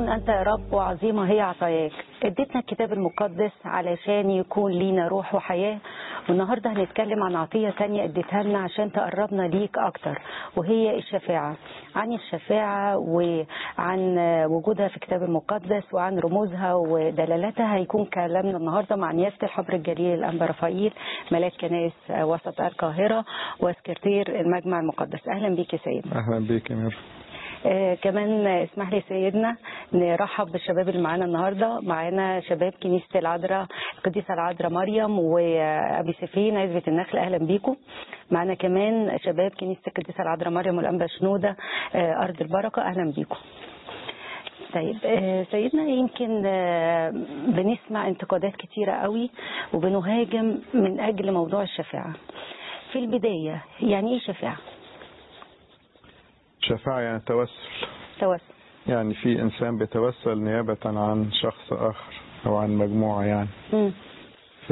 أنت يا رب وعظيمة هي عطاياك اديتنا الكتاب المقدس علشان يكون لينا روح وحياة والنهاردة هنتكلم عن عطية تانية اديتها لنا عشان تقربنا ليك أكتر وهي الشفاعة عن الشفاعة وعن وجودها في الكتاب المقدس وعن رموزها ودلالاتها هيكون كلامنا النهاردة مع نيافة الحبر الجليل الأنبا رفائيل ملاك كنائس وسط القاهرة وسكرتير المجمع المقدس أهلا بيك يا سيدنا اهلا بيك يا مير آه كمان اسمح لي سيدنا نرحب بالشباب اللي معانا النهارده معانا شباب كنيسه العذراء القديسه العذراء مريم وابي سفين عزبه النخل اهلا بيكم معانا كمان شباب كنيسه القديسه العذراء مريم والانبا شنوده آه ارض البركه اهلا بيكم طيب آه سيدنا يمكن آه بنسمع انتقادات كتيره قوي وبنهاجم من اجل موضوع الشفاعه في البدايه يعني ايه شفاعه شفاعة يعني توسل توسل يعني في إنسان بيتوسل نيابة عن شخص آخر أو عن مجموعة يعني مم. ف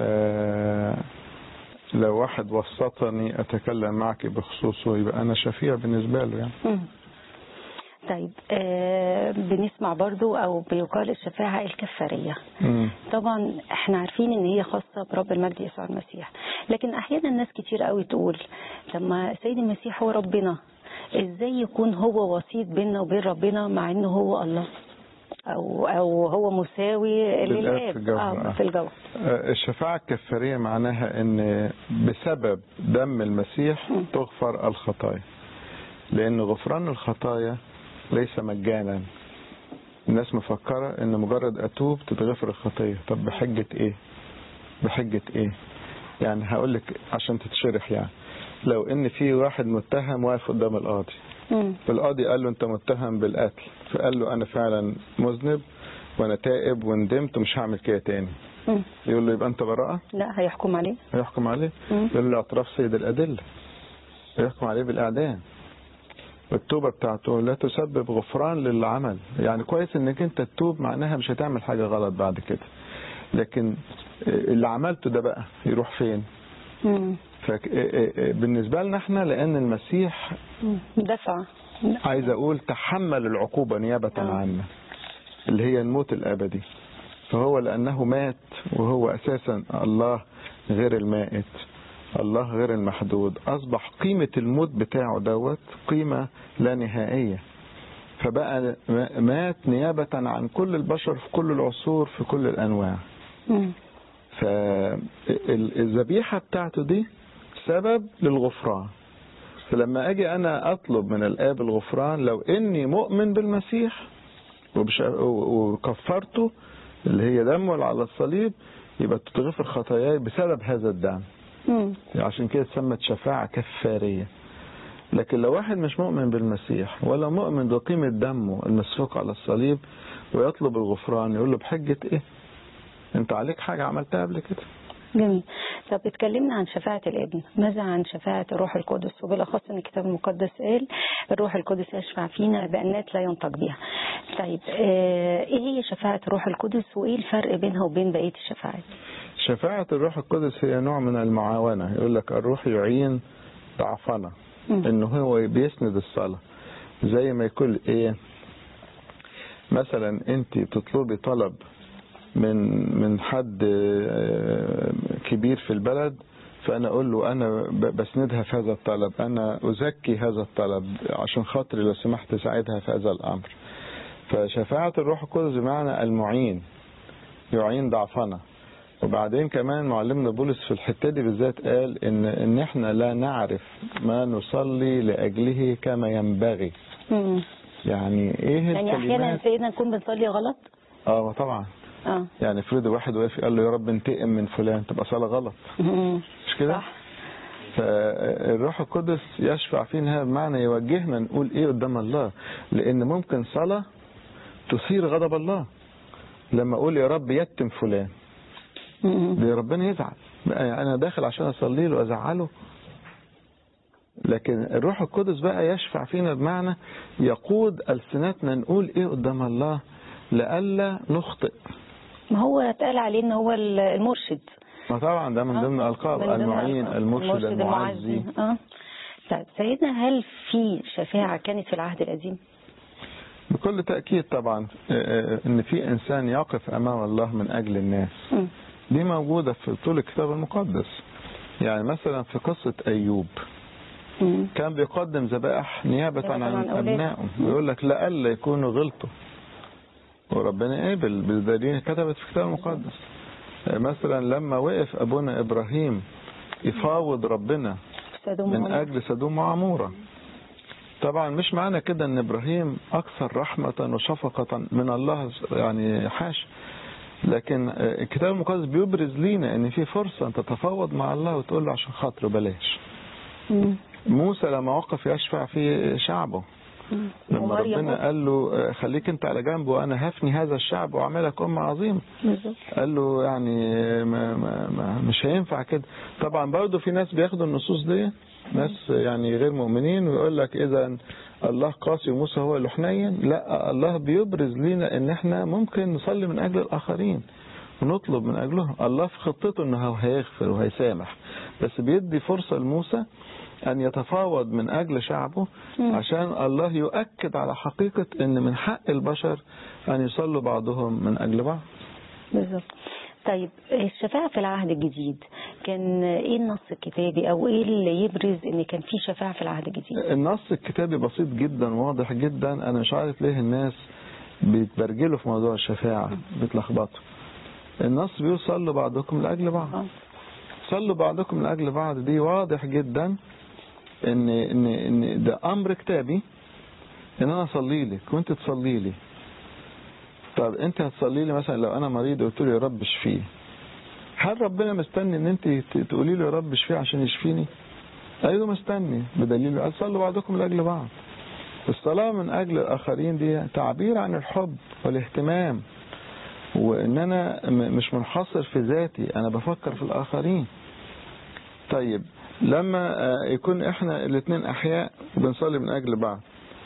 لو واحد وسطني أتكلم معك بخصوصه يبقى أنا شفيع بالنسبة له يعني مم. طيب آه بنسمع برضو او بيقال الشفاعة الكفارية مم. طبعا احنا عارفين ان هي خاصة برب المجد يسوع المسيح لكن احيانا ناس كتير قوي تقول طب ما سيد المسيح هو ربنا ازاي يكون هو وسيط بيننا وبين ربنا مع انه هو الله او او هو مساوي للآب للاب في الجوهر، آه آه. في الجوهر آه، الشفاعة الكفارية معناها أن بسبب دم المسيح مم. تغفر الخطايا لأن غفران الخطايا ليس مجانا الناس مفكرة أن مجرد أتوب تتغفر الخطية طب بحجة إيه بحجة إيه يعني هقول لك عشان تتشرح يعني لو ان في واحد متهم واقف قدام القاضي مم. القاضي قال له انت متهم بالقتل فقال له انا فعلا مذنب وانا تائب وندمت ومش هعمل كده تاني مم. يقول له يبقى انت براءة لا هيحكم عليه هيحكم عليه مم. يقول له اعتراف سيد الأدلة يحكم عليه بالإعدام والتوبة بتاعته لا تسبب غفران للي عمل يعني كويس انك انت تتوب معناها مش هتعمل حاجة غلط بعد كده لكن اللي عملته ده بقى يروح فين مم. فبالنسبة لنا احنا لأن المسيح مم. دفع عايز أقول تحمل العقوبة نيابة آه. عنا اللي هي الموت الأبدي فهو لأنه مات وهو أساسا الله غير المائت الله غير المحدود أصبح قيمة الموت بتاعه دوت قيمة لا نهائية فبقى مات نيابة عن كل البشر في كل العصور في كل الأنواع مم. فالذبيحة بتاعته دي سبب للغفران فلما أجي أنا أطلب من الآب الغفران لو إني مؤمن بالمسيح وبش- وكفرته اللي هي دمه اللي على الصليب يبقى تتغفر خطاياي بسبب هذا الدم مم. عشان كده اتسمت شفاعة كفارية لكن لو واحد مش مؤمن بالمسيح ولا مؤمن بقيمة دمه المسفوك على الصليب ويطلب الغفران يقول له بحجة ايه انت عليك حاجة عملتها قبل كده جميل طب اتكلمنا عن شفاعة الابن ماذا عن شفاعة الروح القدس وبالأخص أن الكتاب المقدس قال الروح القدس يشفع فينا بأنات لا ينطق بها طيب آه، ايه هي شفاعة الروح القدس وايه الفرق بينها وبين بقية الشفاعات شفاعة الروح القدس هي نوع من المعاونة يقول لك الروح يعين ضعفنا مم. انه هو بيسند الصلاة زي ما يقول ايه مثلا انت تطلبي طلب من من حد آه، كبير في البلد فانا اقول له انا ب- بسندها في هذا الطلب انا ازكي هذا الطلب عشان خاطري لو سمحت ساعدها في هذا الامر فشفاعة الروح القدس بمعنى المعين يعين ضعفنا وبعدين كمان معلمنا بولس في الحتة دي بالذات قال ان ان احنا لا نعرف ما نصلي لاجله كما ينبغي مم. يعني ايه يعني أحيانا الكلمات سيدنا نكون بنصلي غلط اه طبعا اه يعني افرض واحد واقف قال له يا رب انتقم من فلان تبقى صلاة غلط مم. مش كده صح فالروح القدس يشفع فينا بمعنى يوجهنا نقول ايه قدام الله لان ممكن صلاة تثير غضب الله لما اقول يا رب يتم فلان مم. ده ربنا يزعل بقى انا داخل عشان اصلي له وازعله لكن الروح القدس بقى يشفع فينا بمعنى يقود ألسنتنا نقول ايه قدام الله لئلا نخطئ ما هو اتقال عليه ان هو المرشد ما طبعا ده من ضمن القاب من ضمن المعين الألقاب. المرشد المعزي اه طيب سيدنا هل في شفاعة كانت في العهد القديم؟ بكل تأكيد طبعا آه، ان في انسان يقف امام الله من اجل الناس مم. دي موجودة في طول الكتاب المقدس يعني مثلا في قصة ايوب مم. كان بيقدم ذبائح نيابة نيابة عن عن أولاده. ابنائه ويقول لك لألا يكونوا غلطوا وربنا قبل بالدليل كتبت في الكتاب المقدس آه، مثلا لما وقف ابونا ابراهيم يفاوض ربنا سدوم من وعمورة. أجل سدوم وعمورة طبعا مش معنى كده ان ابراهيم اكثر رحمة وشفقة من الله يعني حاش لكن آه، الكتاب المقدس بيبرز لينا ان في فرصة ان تتفاوض مع الله وتقول له عشان خاطره بلاش مم. موسى لما وقف يشفع في شعبه مم. لما ومريم ربنا قال له آه، خليك انت على جنب وانا هفني هذا الشعب واعملك امه عظيمه بالظبط قال له يعني ما ما ما مش هينفع كده طبعا برضه في ناس بياخدوا النصوص دي ناس يعني غير مؤمنين ويقول لك اذا الله قاسي وموسى هو اللي حنين لا الله بيبرز لينا ان احنا ممكن نصلي من اجل الاخرين ونطلب من اجلهم الله في خطته انه هو هيغفر وهيسامح بس بيدي فرصة لموسى ان يتفاوض من اجل شعبه مم. عشان الله يؤكد على حقيقة ان من حق البشر ان يصلوا بعضهم من اجل بعض بالظبط طيب الشفاعة في العهد الجديد كان ايه النص الكتابي او ايه اللي يبرز ان كان في شفاعة في العهد الجديد النص الكتابي بسيط جدا واضح جدا انا مش عارف ليه الناس بيتبرجلوا في موضوع الشفاعة بيتلخبطوا النص بيقول صلوا بعضكم لاجل بعض آه. صلوا بعضكم لاجل بعض دي واضح جدا ان ان ان ده امر كتابي ان انا اصلي لك وانت تصلي لي طب انت هتصلي لي مثلا لو انا مريض وقلت له يا رب اشفيه هل ربنا مستني ان انت ت- تقولي له يا رب اشفيه عشان يشفيني ايوه مستني بدليل قال صلوا بعضكم لاجل بعض الصلاة من اجل الاخرين دي تعبير عن الحب والاهتمام وان انا م- مش منحصر في ذاتي انا بفكر في الاخرين طيب لما آه، يكون احنا الاثنين احياء وبنصلي من اجل بعض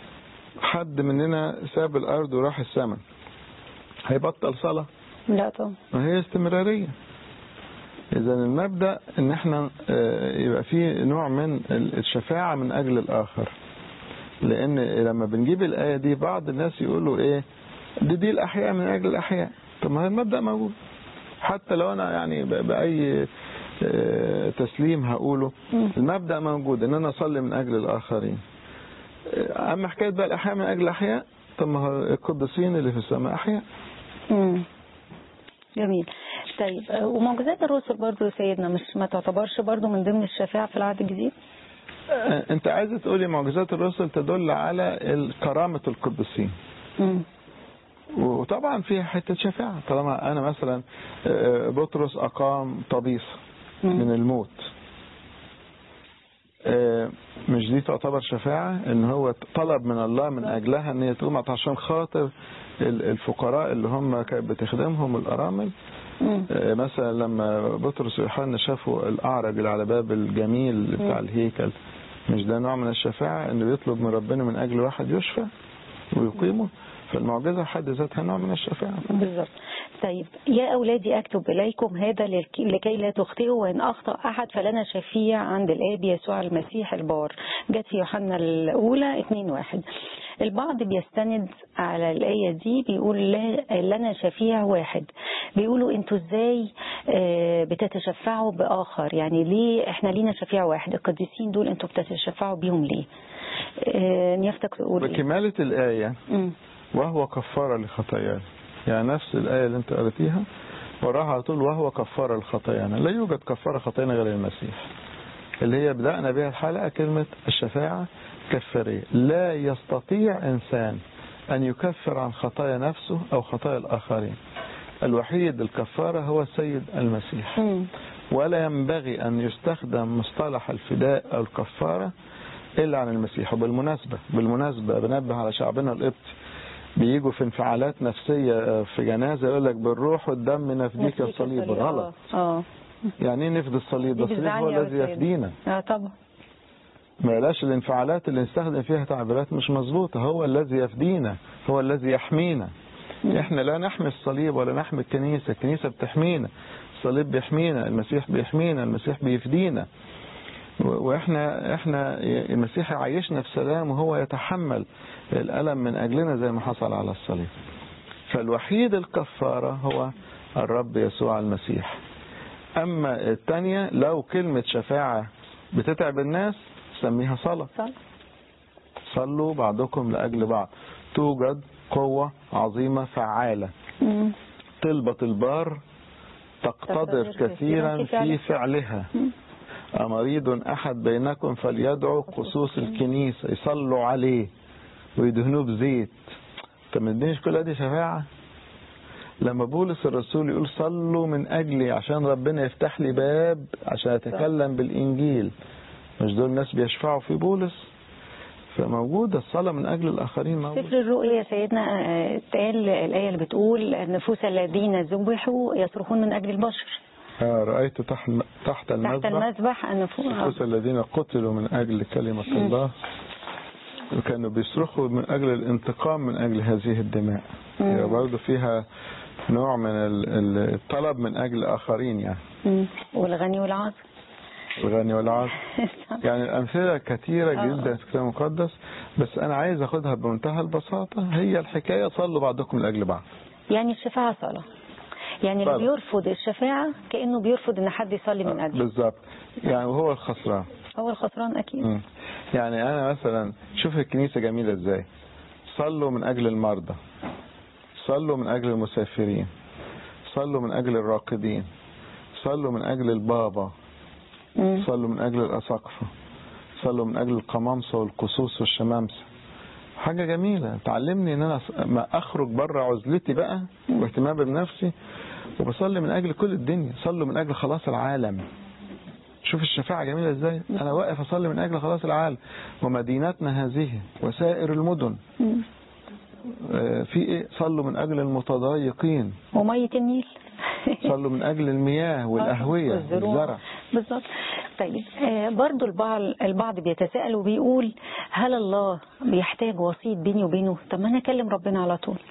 حد مننا ساب الارض وراح السماء هيبطل صلاة لا طبعا ما هي استمرارية إذا المبدأ إن إحنا آه، يبقى في نوع من الشفاعة من أجل الآخر لأن لما بنجيب الآية دي بعض الناس يقولوا إيه دي دي الأحياء من أجل الأحياء طب ما هي المبدأ موجود حتى لو أنا يعني ب- بأي آه، تسليم هقوله مم. المبدأ موجود إن أنا أصلي من أجل الآخرين آه، أما حكاية بقى الأحياء من أجل الأحياء طب ما هو القديسين اللي في السماء أحياء مم. جميل طيب آه، ومعجزات الرسل برضو يا سيدنا مش ما تعتبرش برضو من ضمن الشفاعة في العهد الجديد انت عايزه تقولي معجزات الرسل تدل على ال- كرامة القديسين مم. وطبعا فيها حتة شفاعة طالما انا مثلا آه، بطرس اقام طبيس مم. من الموت آه، مش دي تعتبر شفاعة ان هو طلب من الله من اجلها ان هي تقوم عشان خاطر ال- الفقراء اللي هم كانت بتخدمهم الارامل مم. آه، مثلا لما بطرس ويوحنا شافوا الأعرج اللي على باب الجميل بتاع مم. الهيكل مش ده نوع من الشفاعة انه بيطلب من ربنا من أجل واحد يشفى ويقيمه فالمعجزة حد ذاتها نوع من الشفاعة بالظبط طيب يا أولادي أكتب إليكم هذا لك- لكي لا تخطئوا وإن أخطأ أحد فلنا شفيع عند الآب يسوع المسيح البار جت في يوحنا الأولى 2 واحد البعض بيستند على الآية دي بيقول لا لنا شفيع واحد بيقولوا انتوا ازاي آه، بتتشفعوا بآخر يعني ليه احنا لينا شفيع واحد القديسين دول انتوا بتتشفعوا بيهم ليه آه، نيافتك تقول ايه بكمالة الآية مم. وهو كفارة لخطايانا يعني نفس الآية اللي انت قريتيها وراها على طول وهو كفارة لخطايانا لا يوجد كفارة خطايانا غير المسيح اللي هي بدأنا بها الحلقة كلمة الشفاعة كفارية لا يستطيع إنسان أن يكفر عن خطايا نفسه أو خطايا الآخرين الوحيد الكفارة هو السيد المسيح مم. ولا ينبغي أن يستخدم مصطلح الفداء أو الكفارة إلا عن المسيح وبالمناسبة بالمناسبة بنبه على شعبنا القبطي بيجوا في انفعالات نفسية في جنازة يقول لك بالروح والدم نفديك نفسيك الصليب الصليب. غلط اه آه. يعني ايه نفد الصليب دي ده الصليب هو بتزعلني أوي الذي سيدنا. يفدينا اه طبعا ما يلاش الانفعالات اللي نستخدم فيها تعبيرات مش مظبوطة هو الذي يفدينا هو الذي يحمينا مم. احنا لا نحمي الصليب ولا نحمي الكنيسة الكنيسة بتحمينا الصليب بيحمينا المسيح بيحمينا المسيح بيفدينا و- واحنا احنا المسيح يعيشنا في سلام وهو يتحمل الألم من أجلنا زي ما حصل على الصليب فالوحيد الكفارة هو الرب يسوع المسيح أما الثانية لو كلمة شفاعة بتتعب الناس سميها صلاة صلاة صلوا بعضكم لأجل بعض توجد قوة عظيمة فعالة مم. طلبة البار تقتدر تقتدر كثيرا في فعلها. فعلها أمريض أحد بينكم فليدعو خصوص الكنيسة يصلوا عليه ويدهنوه بزيت طب ما تدينيش كل دي شفاعة لما بولس الرسول يقول صلوا من أجلي عشان ربنا يفتح لي باب عشان أتكلم بالإنجيل مش دول ناس بيشفعوا في بولس فموجودة الصلاة من أجل الآخرين موجودة سفر الرؤيا يا سيدنا آه، اتقال الآية اللي بتقول النفوس الذين ذبحوا يصرخون من أجل البشر آه، رأيت تحت تحت تحت المذبح المذبح النفوس النفوس الذين قتلوا من أجل كلمة الله وكانوا بيصرخوا من أجل الانتقام من أجل هذه الدماء هي برضه فيها نوع من ال- ال- الطلب من أجل آخرين يعني مم. والغني والعاصي الغني والعاصي يعني الأمثلة كثيرة آه. جدا في الكتاب المقدس بس أنا عايز أخدها بمنتهى البساطة هي الحكاية صلوا بعضكم لأجل بعض يعني الشفاعة صلاة يعني اللي صلاة. بيرفض الشفاعة كأنه بيرفض إن حد يصلي من أجله بالظبط يعني وهو الخسران هو الخسران أكيد مم. يعني أنا مثلا شوف الكنيسة جميلة إزاي صلوا من أجل المرضى صلوا من أجل المسافرين صلوا من أجل الراقدين صلوا من أجل البابا مم. صلوا من أجل الأساقفة صلوا من أجل القمامسة والقصوص والشمامسة حاجة جميلة تعلمني ان انا أص- ما اخرج بره عزلتي بقى واهتمامي بنفسي وبصلي من اجل كل الدنيا صلوا من اجل خلاص العالم شوف الشفاعة جميلة ازاي انا واقف اصلي من اجل خلاص العالم ومدينتنا هذه وسائر المدن مم. آه، في ايه صلوا من اجل المتضايقين ومية النيل صلوا من اجل المياه والاهوية والزروع. والزرع بالظبط طيب آه، برضو البعض البعض بيتساءل وبيقول هل الله بيحتاج وسيط بيني وبينه طب ما انا اكلم ربنا على طول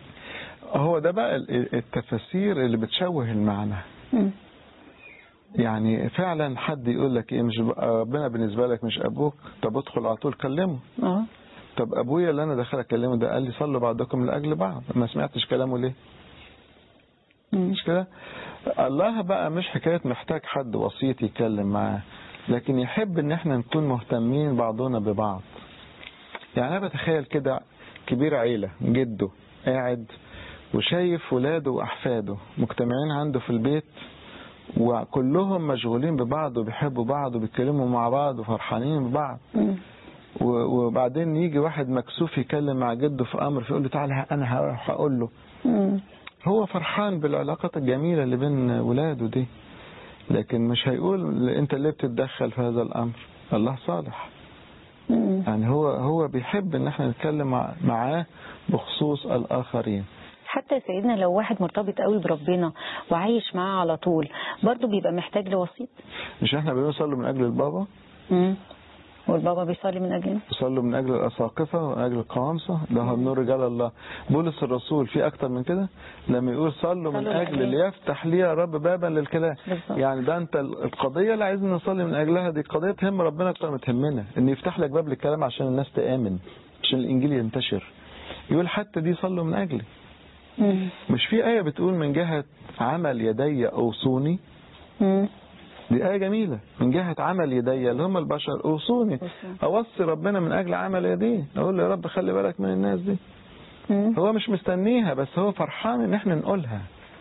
هو ده بقى ال- التفاسير اللي بتشوه المعنى مم. يعني فعلا حد يقول لك ايه مش بقى ربنا بالنسبة لك مش ابوك طب ادخل على طول كلمه اه طب ابويا اللي انا داخل اكلمه ده قال لي صلوا بعضكم لاجل بعض ما سمعتش كلامه ليه مم. مش كده الله بقى مش حكاية محتاج حد وسيط يتكلم معاه لكن يحب ان احنا نكون مهتمين بعضنا ببعض يعني انا بتخيل كده كبير عيلة جده قاعد وشايف ولاده واحفاده مجتمعين عنده في البيت وكلهم مشغولين ببعض وبيحبوا بعض وبيتكلموا مع بعض وفرحانين ببعض مم. و- وبعدين يجي واحد مكسوف يكلم مع جده في امر فيقول له تعالى انا هروح اقول له مم. هو فرحان بالعلاقات الجميلة اللي بين ولاده دي لكن مش هيقول انت اللي بتتدخل في هذا الامر الله صالح مم. يعني هو هو بيحب ان احنا نتكلم مع- معاه بخصوص الاخرين حتى سيدنا لو واحد مرتبط قوي بربنا وعايش معاه على طول برضه بيبقى محتاج لوسيط مش احنا بنصلي من اجل البابا مم. والبابا بيصلي من اجلنا يصلوا من اجل الاساقفه ومن اجل القوامسه ده هم نور رجال الله بولس الرسول في اكتر من كده لما يقول صلوا من صلوا اجل لأجل. ليفتح لي يا رب بابا للكلام بالظبط. يعني ده انت القضيه اللي عايزين نصلي من اجلها دي قضيه تهم ربنا اكتر ما تهمنا ان يفتح لك باب للكلام عشان الناس تامن عشان الانجيل ينتشر يقول حتى دي صلوا من اجلي مم. مش في ايه بتقول من جهه عمل يدي اوصوني مم. دي آية جميلة من جهة عمل يدي اللي هم البشر أوصوني أوصي ربنا من أجل عمل يديه أقول له يا رب خلي بالك من الناس دي مم. هو مش مستنيها بس هو فرحان إن إحنا نقولها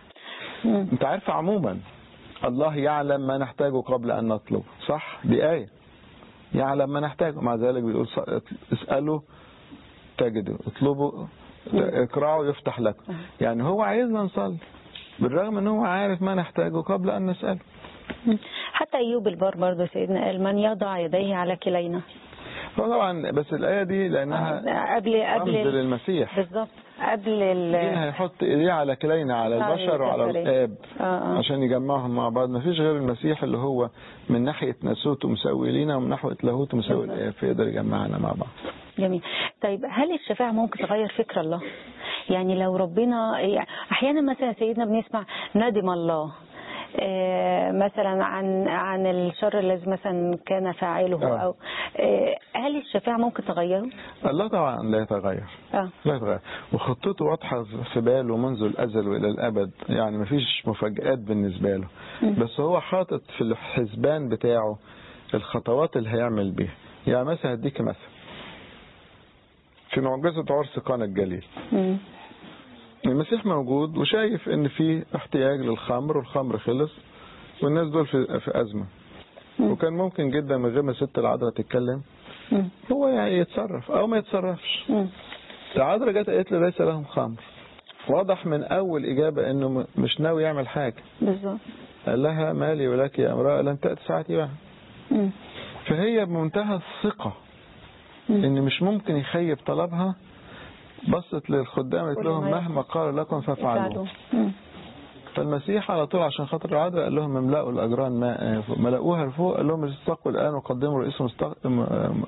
مم. أنت عارف عموما الله يعلم ما نحتاجه قبل أن نطلب صح دي آية يعلم ما نحتاجه مع ذلك بيقول ص- اسألوا تجدوا اطلبوا اقرعوا يفتح لكم يعني هو عايزنا نصلي بالرغم ان هو عارف ما نحتاجه قبل ان نسأله مم. حتى ايوب البار برضه سيدنا قال من يضع يديه على كلينا هو طبعا بس الآية دي لأنها قبل رمز قبل للمسيح بالظبط قبل مين ال هيحط ايديه على كلينا على على البشر وعلى البشرية. الآب آه، آه. عشان يجمعهم مع بعض ما فيش غير المسيح اللي هو من ناحية ناسوته مساوي لينا ومن ناحية لاهوته مساوي بالظبط. الآب فيقدر يجمعنا مع بعض جميل طيب هل الشفاعة ممكن تغير فكر الله يعني لو ربنا يعني احيانا مثلا يا سيدنا بنسمع ندم الله آه، مثلا عن عن الشر الذي مثلا كان فاعله آه. او آه، هل الشفاعه ممكن تغيره؟ الله طبعا لا يتغير اه لا يتغير وخطته واضحة في باله منذ الأزل وإلى الأبد يعني مفيش مفاجآت بالنسبة له بس هو حاطط في الحسبان بتاعه الخطوات اللي هيعمل بيها يعني مثلا هديك مثل في معجزة عرس قانا الجليل مم. المسيح موجود وشايف ان في احتياج للخمر والخمر خلص والناس دول في, في أزمة وكان ممكن جدا من غير ما ست العذراء تتكلم مم. هو يعني يتصرف او ما يتصرفش مم. العذراء جت قالت له ليس لهم خمر واضح من اول اجابه انه م- مش ناوي يعمل حاجه بالظبط قال لها مالي ولك يا امراه لن تاتي ساعتي بعد مم. فهي بمنتهى الثقه مم. ان مش ممكن يخيب طلبها بصت للخدام قالت كل لهم ما مهما قال لكم فافعلوا يفعلوا. مم. فالمسيح على طول عشان خاطر العذراء قال لهم املأوا الاجران ماء ملأوها لفوق قال لهم استقوا الان وقدموا رئيس مستق... م- م-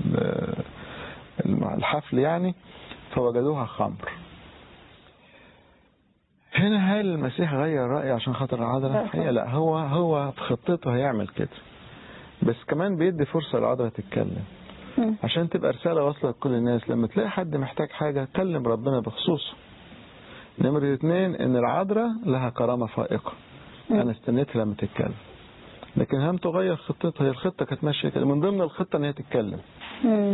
ال- الحفل يعني فوجدوها خمر هنا هل المسيح غير رأيه عشان خاطر لا العذراء؟ طبعا. الحقيقة لا هو هو في خطته هيعمل كده بس كمان بيدي فرصة للعذراء تتكلم مم. عشان تبقى رسالة واصلة لكل الناس لما تلاقي حد محتاج حاجة كلم ربنا بخصوصه نمرة اتنين ان العذراء لها كرامة فائقة انا استنيتها لما تتكلم لكن هم تغير خطتها هي الخطة كانت ماشية كده من ضمن الخطة ان هي تتكلم مم.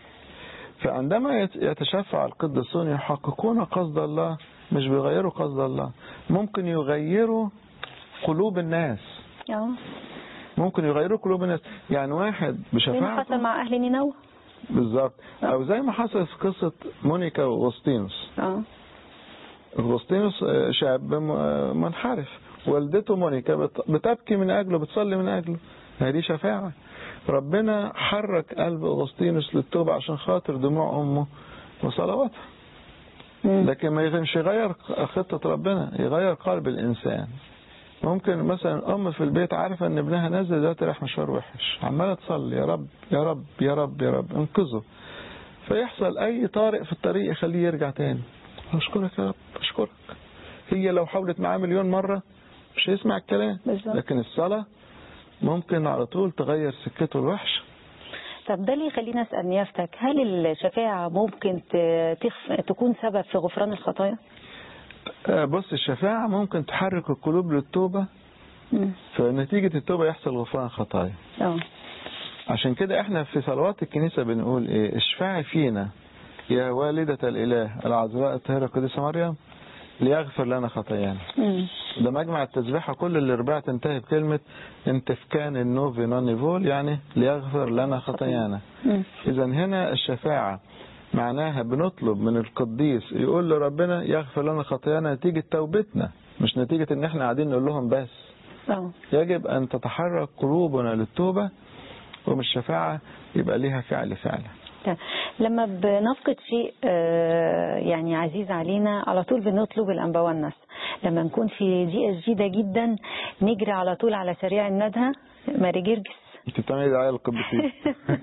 فعندما يت- يتشفع القديسون يحققون قصد الله مش بيغيروا قصد الله ممكن يغيروا قلوب الناس اه ممكن يغيروا قلوب الناس يعني واحد زي ما بشفاعته حصل مع اهل نينوى بالظبط او زي ما حصل في قصة مونيكا واغسطينوس اه اغسطينوس آه، شاب م- آه، منحرف والدته مونيكا بت- بتبكي من اجله بتصلي من اجله هذه شفاعة ربنا حرك قلب اغسطينوس للتوبة عشان خاطر دموع امه وصلواتها مم. لكن ما يغ- مش يغير خطة ربنا يغير قلب الإنسان ممكن مثلا أم في البيت عارفة إن ابنها نازل دلوقتي رايح مشوار وحش عمالة تصلي يا رب يا رب يا رب يا رب انقذه فيحصل أي طارئ في الطريق يخليه يرجع تاني أشكرك يا رب أشكرك هي لو حاولت معاه مليون مرة مش هيسمع الكلام بالظبط. لكن الصلاة ممكن على طول تغير سكته الوحشة طب ده اللي يخليني اسال نيافتك هل الشفاعه ممكن ت- تخف... تكون سبب في غفران الخطايا؟ آه، بص الشفاعة ممكن تحرك القلوب للتوبة مم. فنتيجة التوبة يحصل غفران خطايا اه عشان كده احنا في صلوات الكنيسة بنقول ايه اشفعي فينا يا والدة الإله العذراء الطاهرة القديسة مريم ليغفر لنا خطايانا مم. ده مجمع التسبيحة كل الارباع تنتهي بكلمة انتفكان النوفي نوني فول يعني ليغفر لنا خطايانا مم. اذا هنا الشفاعة معناها بنطلب من القديس يقول لربنا يغفر لنا خطايانا نتيجة توبتنا مش نتيجة ان احنا قاعدين نقول لهم بس اه يجب أن تتحرك قلوبنا للتوبة ومن الشفاعة يبقى ليها فعل فعلا طيب، لما بنفقد شيء آه، يعني عزيز علينا على طول بنطلب الأنبا والنس لما نكون في دقيقة شديدة جدا نجري على طول على سريع الندهة ماري جرجس انت بتعملي دعاية للقديسين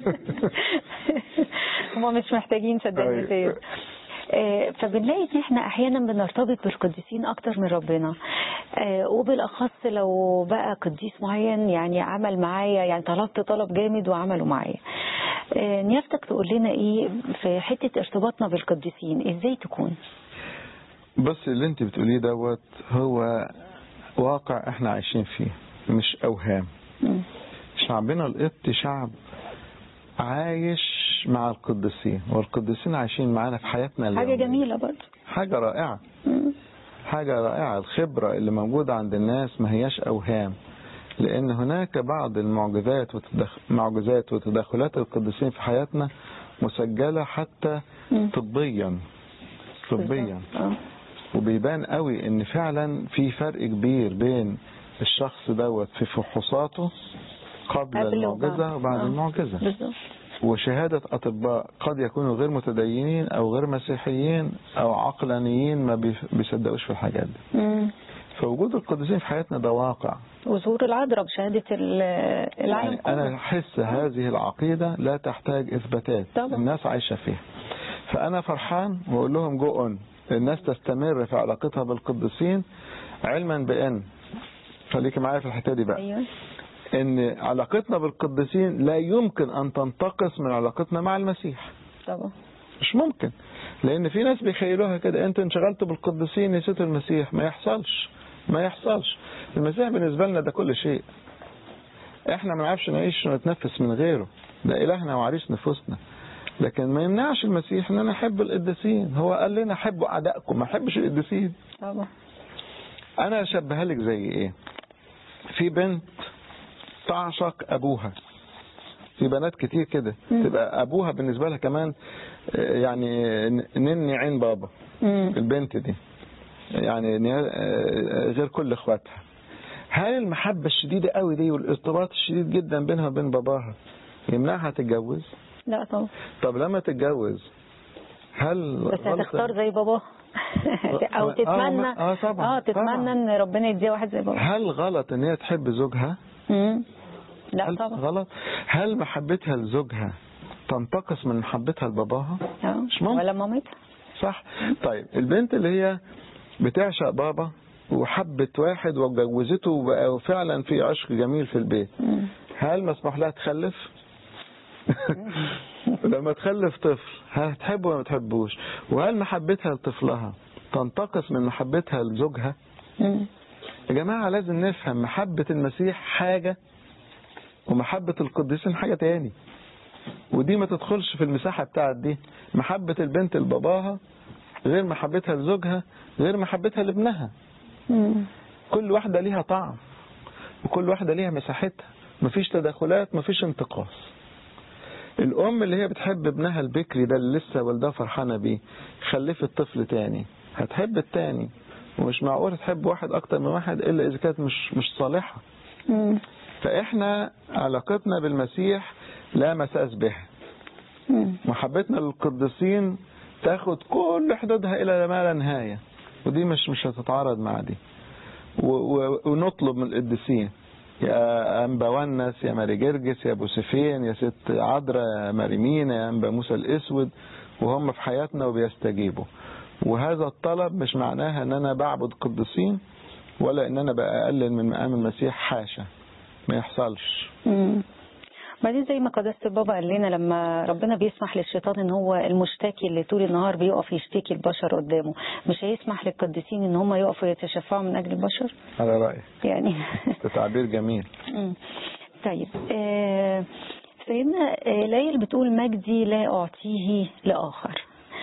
هما مش محتاجين صدقني أيوة. سيد آه، فبنلاقي ان احنا احيانا بنرتبط بالقديسين اكتر من ربنا آه، وبالاخص لو بقى قديس معين يعني عمل معايا يعني طلبت طلب جامد وعمله معايا آه، نيافتك تقول لنا ايه في حته ارتباطنا بالقديسين ازاي تكون بس اللي انت بتقوليه دوت هو واقع احنا عايشين فيه مش اوهام مم. شعبنا القبطي شعب عايش مع القديسين والقديسين عايشين معانا في حياتنا حاجه اليومية. جميله برضه حاجة رائعة مم. حاجة رائعة الخبرة اللي موجودة عند الناس ما هياش أوهام لأن هناك بعض المعجزات وتدخ... معجزات وتدخلات القديسين في حياتنا مسجلة حتى مم. طبيا طبيا بالظبط. آه. وبيبان قوي ان فعلا في فرق كبير بين الشخص دوت في فحوصاته قبل قبل المعجزة وبعد. وبعد آه. المعجزة بالظبط وشهادة أطباء قد يكونوا غير متدينين أو غير مسيحيين أو عقلانيين ما بيف- بيصدقوش في الحاجات دي مم. فوجود القديسين في حياتنا ده واقع وظهور العذراء بشهاده ال- العالم يعني أنا كله. أحس هذه العقيدة لا تحتاج إثباتات طبعا. الناس عايشة فيها فأنا فرحان وأقول لهم جو أون الناس تستمر في علاقتها بالقديسين علما بأن خليكي معايا في الحته دي بقى ايوه ان علاقتنا بالقديسين لا يمكن ان تنتقص من علاقتنا مع المسيح طبعا مش ممكن لان في ناس بيخيلوها كده انت انشغلت بالقديسين نسيت المسيح ما يحصلش ما يحصلش المسيح بالنسبه لنا ده كل شيء احنا ما نعرفش نعيش ونتنفس من غيره ده الهنا وعريس نفوسنا لكن ما يمنعش المسيح ان انا احب القديسين هو قال لنا حبوا اعدائكم ما احبش القديسين طبعا انا اشبهها لك زي ايه في بنت تعشق ابوها في بنات كتير كده تبقى ابوها بالنسبه لها كمان آه، يعني نني عين بابا مم. البنت دي يعني إن هي، آه، غير كل اخواتها هل المحبة الشديدة قوي دي والارتباط الشديد جدا بينها وبين باباها يمنعها تتجوز لا طبعا طب لما تتجوز هل بس غلط- هتختار زي باباه او آه، تتمنى آه، طبعا، اه تتمنى طبعا. ان ربنا يديها واحد زي بابا هل غلط ان هي تحب زوجها مم. لا هل طبعا غلط هل محبتها لزوجها تنتقص من محبتها لباباها آه. مش ممكن. ولا مامتها صح طيب البنت اللي هي بتعشق بابا وحبت واحد وجوزته وبقى فعلا في عشق جميل في البيت مم. هل مسموح لها تخلف لما تخلف طفل هتحبه ولا ما تحبوش وهل محبتها لطفلها تنتقص من محبتها لزوجها مم. يا جماعة لازم نفهم محبة المسيح حاجة ومحبة القديسين حاجة تاني ودي ما تدخلش في المساحة بتاعت دي محبة البنت لباباها غير محبتها لزوجها غير محبتها لابنها مم. كل واحدة ليها طعم وكل واحدة ليها مساحتها مفيش تدخلات مفيش انتقاص الأم اللي هي بتحب ابنها البكري ده اللي لسه والدها فرحانة بيه خلفت طفل تاني هتحب التاني ومش معقول تحب واحد أكتر من واحد إلا إذا كانت مش مش صالحة مم. فإحنا علاقتنا بالمسيح لا مساس بها مم. محبتنا للقديسين تاخد كل حدودها إلى ما لا نهاية ودي مش مش هتتعارض مع دي و- و- ونطلب من القديسين يا أنبا ونس يا ماري جرجس يا بوسفين يا ست عذراء يا ماريمينا يا أنبا موسى الأسود وهم في حياتنا وبيستجيبوا وهذا الطلب مش معناها ان انا بعبد قديسين ولا ان انا بقى اقلل من مقام المسيح حاشا ما يحصلش مم. بعدين زي ما قداسة البابا قال لنا لما ربنا بيسمح للشيطان ان هو المشتكي اللي طول النهار بيقف يشتكي البشر قدامه مش هيسمح للقديسين ان هم يقفوا يتشفعوا من اجل البشر على رأيك يعني ده تعبير جميل مم. طيب آه، سيدنا آه، ليل بتقول مجدي لا أعطيه لآخر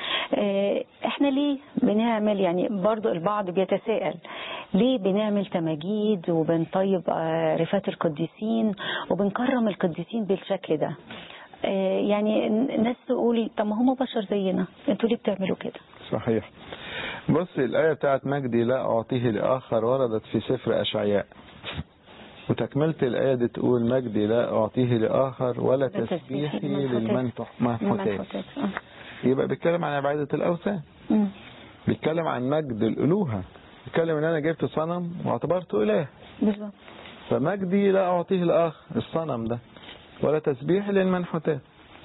آه، احنا ليه بنعمل يعني برضو البعض بيتساءل ليه بنعمل تماجيد وبنطيب آه، رفات القديسين وبنكرم القديسين بالشكل ده آه، يعني الناس تقول طب ما هم بشر زينا انتوا ليه بتعملوا كده صحيح بص الآية بتاعت مجدي لا أعطيه لآخر وردت في سفر أشعياء وتكملة الآية دي تقول مجدي لا أعطيه لآخر ولا تسبيحي للمنفحتات منفوتات. آه. يبقى بيتكلم عن عبادة الأوثان مم. بيتكلم عن مجد الألوهة بيتكلم ان انا جبت صنم واعتبرته اله بالظبط فمجدي لا اعطيه لاخ الصنم ده ولا تسبيح للمنحوتات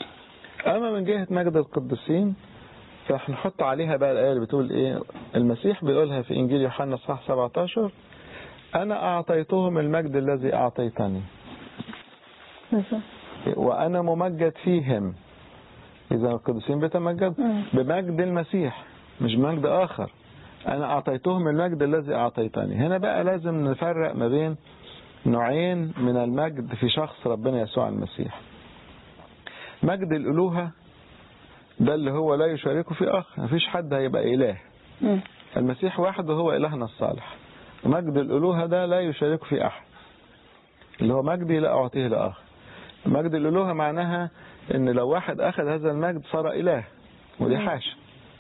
اما من جهة مجد القديسين فهنحط عليها بقى الايه اللي بتقول ايه المسيح بيقولها في انجيل يوحنا صح 17 انا اعطيتهم المجد الذي اعطيتني بالظبط وانا ممجد فيهم اذا القديسين بيتمجدوا مم. بمجد المسيح مش بمجد اخر انا اعطيتهم المجد الذي اعطيتني هنا بقى لازم نفرق ما بين نوعين من المجد في شخص ربنا يسوع المسيح مجد الالوهه ده اللي هو لا يشاركه في اخر مفيش حد هيبقى اله مم. المسيح وحده هو إلهنا الصالح ومجد الألوهة ده لا يشارك في أحد اللي هو مجدي لا أعطيه لآخر مجد الألوهة معناها إن لو واحد أخذ هذا المجد صار إله ودي حاشا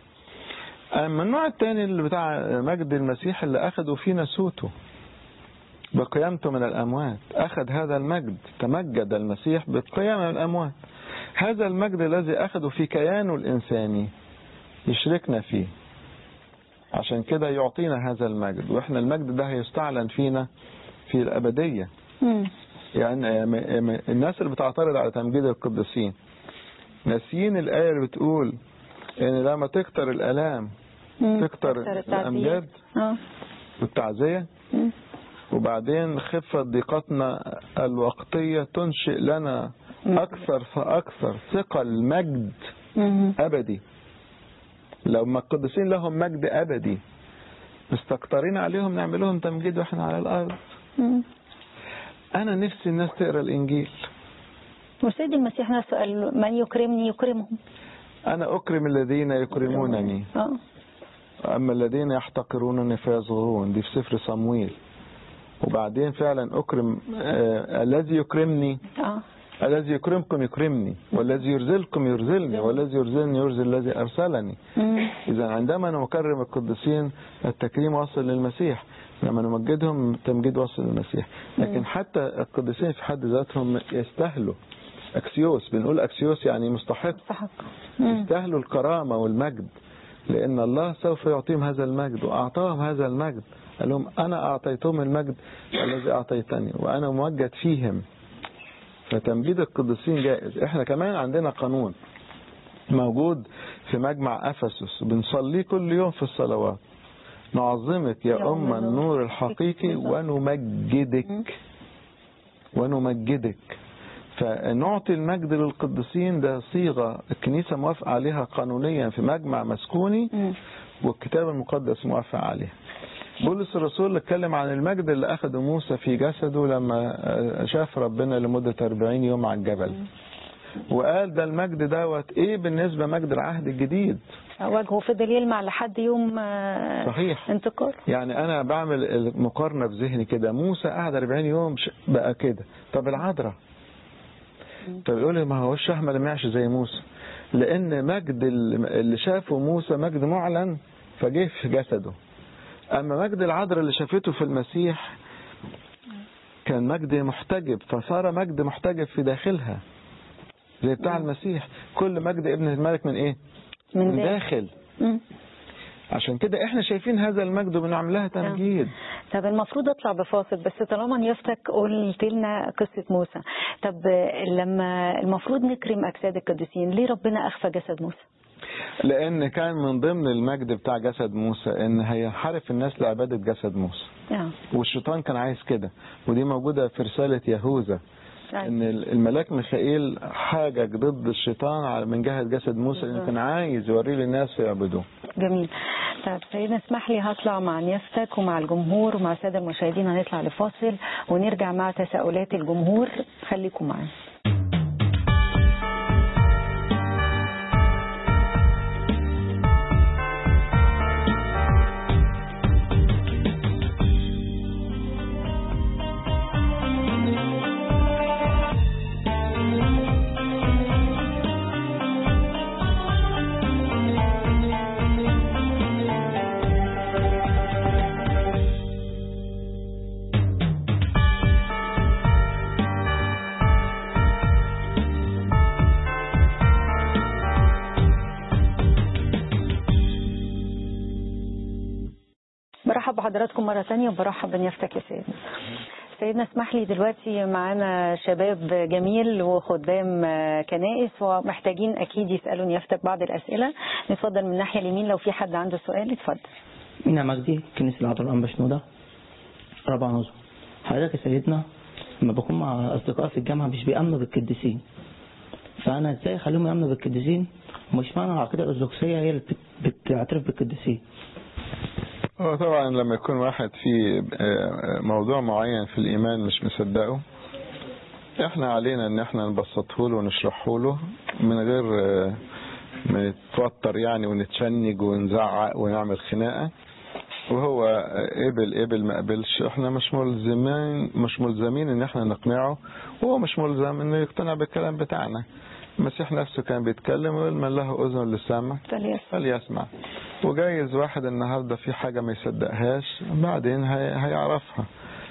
أما النوع الثاني اللي بتاع مجد المسيح اللي أخذوا فيه نسوته بقيامته من الأموات أخذ هذا المجد تمجد المسيح بالقيامة من الأموات هذا المجد الذي أخذه في كيانه الإنساني يشركنا فيه عشان كده يعطينا هذا المجد واحنا المجد ده هيستعلن فينا في الأبدية مم. يعني م- م- الناس اللي بتعترض على تمجيد القديسين ناسيين الآية اللي بتقول ان لما تكتر الآلام مم. تكتر تكتر التعزية. الأمجاد اه والتعزية مم. وبعدين خفة ضيقتنا الوقتية تنشئ لنا أكثر فأكثر ثقل مجد مم. أبدي لو ما القديسين لهم مجد أبدي مستكترين عليهم نعمل لهم تمجيد واحنا على الأرض مم. أنا نفسي الناس تقرأ الإنجيل وسيد المسيح نفسه قال من يكرمني يكرمهم أنا أكرم الذين يكرمونني اه أما الذين يحتقرونني فيصغرون دي في سفر صمويل وبعدين فعلا أكرم آه الذي يكرمني اه الذي يكرمكم يكرمني والذي يرزلكم يرزلني والذي يرزلني يرزل الذي أرسلني مم. إذا عندما نكرم القديسين التكريم وصل للمسيح لما نمجدهم التمجيد وصل للمسيح لكن حتى القديسين في حد ذاتهم يستاهلوا أكسيوس بنقول أكسيوس يعني مستحق صحق مم. يستاهلوا الكرامة والمجد لأن الله سوف يعطيهم هذا المجد وأعطاهم هذا المجد قال لهم أنا أعطيتهم المجد الذي أعطيتني وأنا موجد فيهم فتمجيد القديسين جائز احنا كمان عندنا قانون موجود في مجمع أفسس بنصليه كل يوم في الصلوات نعظمك يا يا أم أم النور الحقيقي ونمجدك ونمجدك فنعطي المجد للقديسين ده صيغة الكنيسة موافقة عليها قانونيا في مجمع مسكوني مم. والكتاب المقدس موافق عليها بولس الرسول اتكلم عن المجد اللي أخده موسى في جسده لما شاف ربنا لمدة 40 يوم على الجبل وقال ده المجد دوت ايه بالنسبة مجد العهد الجديد وجهه فضل يلمع لحد يوم آه، صحيح انتقال يعني انا بعمل المقارنة في ذهني كده موسى قعد 40 يوم ش- بقى كده طب العذراء طب يقول لي ما هو الشاه ما لمعش زي موسى لان مجد ال- اللي شافه موسى مجد معلن فجه في جسده اما مجد العذراء اللي شافته في المسيح كان مجد محتجب فصار مجد محتجب في داخلها زي بتاع المسيح كل مجد ابن الملك من ايه من من داخل. داخل مم. عشان كده احنا شايفين هذا المجد وبنعمل لها تمجيد طب المفروض اطلع بفاصل بس طالما نيافتك قلت لنا قصه موسى طب لما المفروض نكرم اجساد القديسين ليه ربنا اخفى جسد موسى؟ لان كان من ضمن المجد بتاع جسد موسى ان هيحرف الناس لعبادة جسد موسى آه. والشيطان كان عايز كده ودي موجودة في رسالة يهوذا أيوة. ان الملاك ميخائيل حاجج ضد الشيطان على- من جهة جسد موسى لانه كان عايز يوريه للناس فيعبدوه جميل طب سيدنا اسمح لي هطلع مع نيافتك ومع الجمهور ومع الساده المشاهدين هنطلع لفاصل ونرجع مع تساؤلات الجمهور خليكم معانا برحب بحضراتكم مرة تانية وبرحب بنيافتك يا سيدنا سيدنا اسمح لي دلوقتي معانا شباب جميل وخدام آه، كنائس ومحتاجين اكيد يسالوا نيافتك بعض الاسئله نتفضل من الناحيه اليمين لو في حد عنده سؤال اتفضل مينا مجدي كنيسة العذراء الأنبا شنودة رابع نظم حضرتك يا سيدنا لما بكون مع أصدقائي في الجامعة مش بيأمنوا بالقديسين فأنا إزاي أخليهم يأمنوا بالقديسين ومش معنى العقيدة الأرثوذكسية هي اللي بت- بتعترف بالقديسين هو طبعا لما يكون واحد في آه، موضوع معين في الإيمان مش مصدقه احنا علينا ان احنا نبسطه له ونشرحه له من غير آه، ما نتوتر يعني ونتشنج ونزعق ونعمل خناقة وهو قبل قبل ما قبلش احنا مش ملزمين مش ملزمين ان احنا نقنعه وهو مش ملزم انه يقتنع بالكلام بتاعنا المسيح نفسه كان بيتكلم ويقول من له اذن للسمع فليس فليسمع وجايز واحد النهارده في حاجة ما يصدقهاش بعدين هي- هيعرفها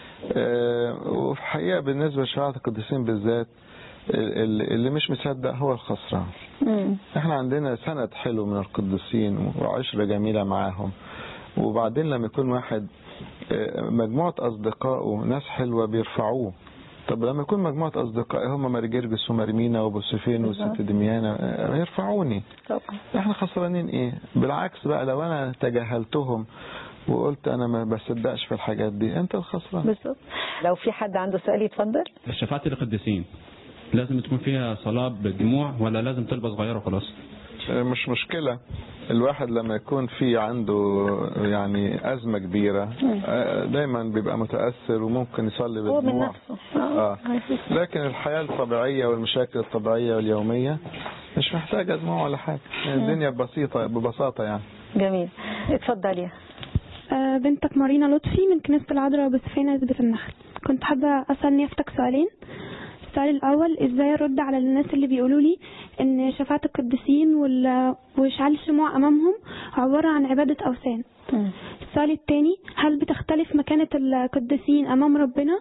آه، وفي الحقيقة بالنسبة لشريعة القديسين بالذات ال- ال- اللي مش مصدق هو الخسران مم. احنا عندنا سند حلو من القديسين وعشرة جميلة معاهم وبعدين لما يكون واحد آه، مجموعة أصدقائه ناس حلوة بيرفعوه طب لما يكون مجموعة أصدقائي هم مارجرجس ومرمينا وبوسيفين بالظبط. وست دميانة آه، يرفعوني طبعا احنا خسرانين ايه بالعكس بقى لو انا تجاهلتهم وقلت انا ما بصدقش في الحاجات دي انت الخسران بالظبط لو في حد عنده سؤال يتفضل الشفاعة القديسين لازم تكون فيها صلاة بالدموع ولا لازم تلبس صغيرة وخلاص مش مشكلة الواحد لما يكون في عنده يعني أزمة كبيرة آه، دايما بيبقى متأثر وممكن يصلي هو من بالدموع نفسه آه. لكن الحياة الطبيعية والمشاكل الطبيعية واليومية مش محتاجة دموع ولا حاجة يعني الدنيا بسيطة ببساطة يعني جميل اتفضلي آه، بنتك مارينا لطفي من كنيسة العذراء بسفينة عزبة النخل كنت حابة أسأل نيافتك سؤالين السؤال الأول إزاي أرد على الناس اللي بيقولوا لي إن شفاعة القديسين وال- وإشعال الشموع أمامهم عبارة عن عبادة أوثان مم. السؤال الثاني هل بتختلف مكانة القديسين أمام ربنا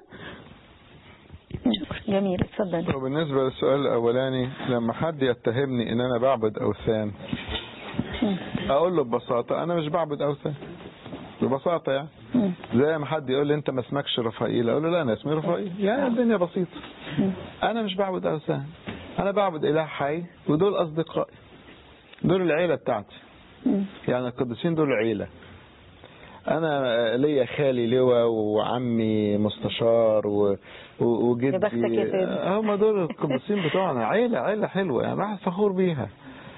شكرا جميل اتفضلي وبالنسبة للسؤال الأولاني لما حد يتهمني إن أنا بعبد أوثان أقول له ببساطة أنا مش بعبد أوثان ببساطة يعني مم. زي ما حد يقول لي انت ما اسمكش رفائيل اقول له لا انا اسمي رفائيل يعني الدنيا بسيطه انا مش بعبد اوثان انا بعبد اله حي ودول اصدقائي دول العيله بتاعتي مم. يعني القديسين دول عيله انا ليا خالي لواء وعمي مستشار و... و... يا بختك يا وجدي سيدي. هم دول القديسين بتوعنا عيله عيله حلوه يعني واحد فخور بيها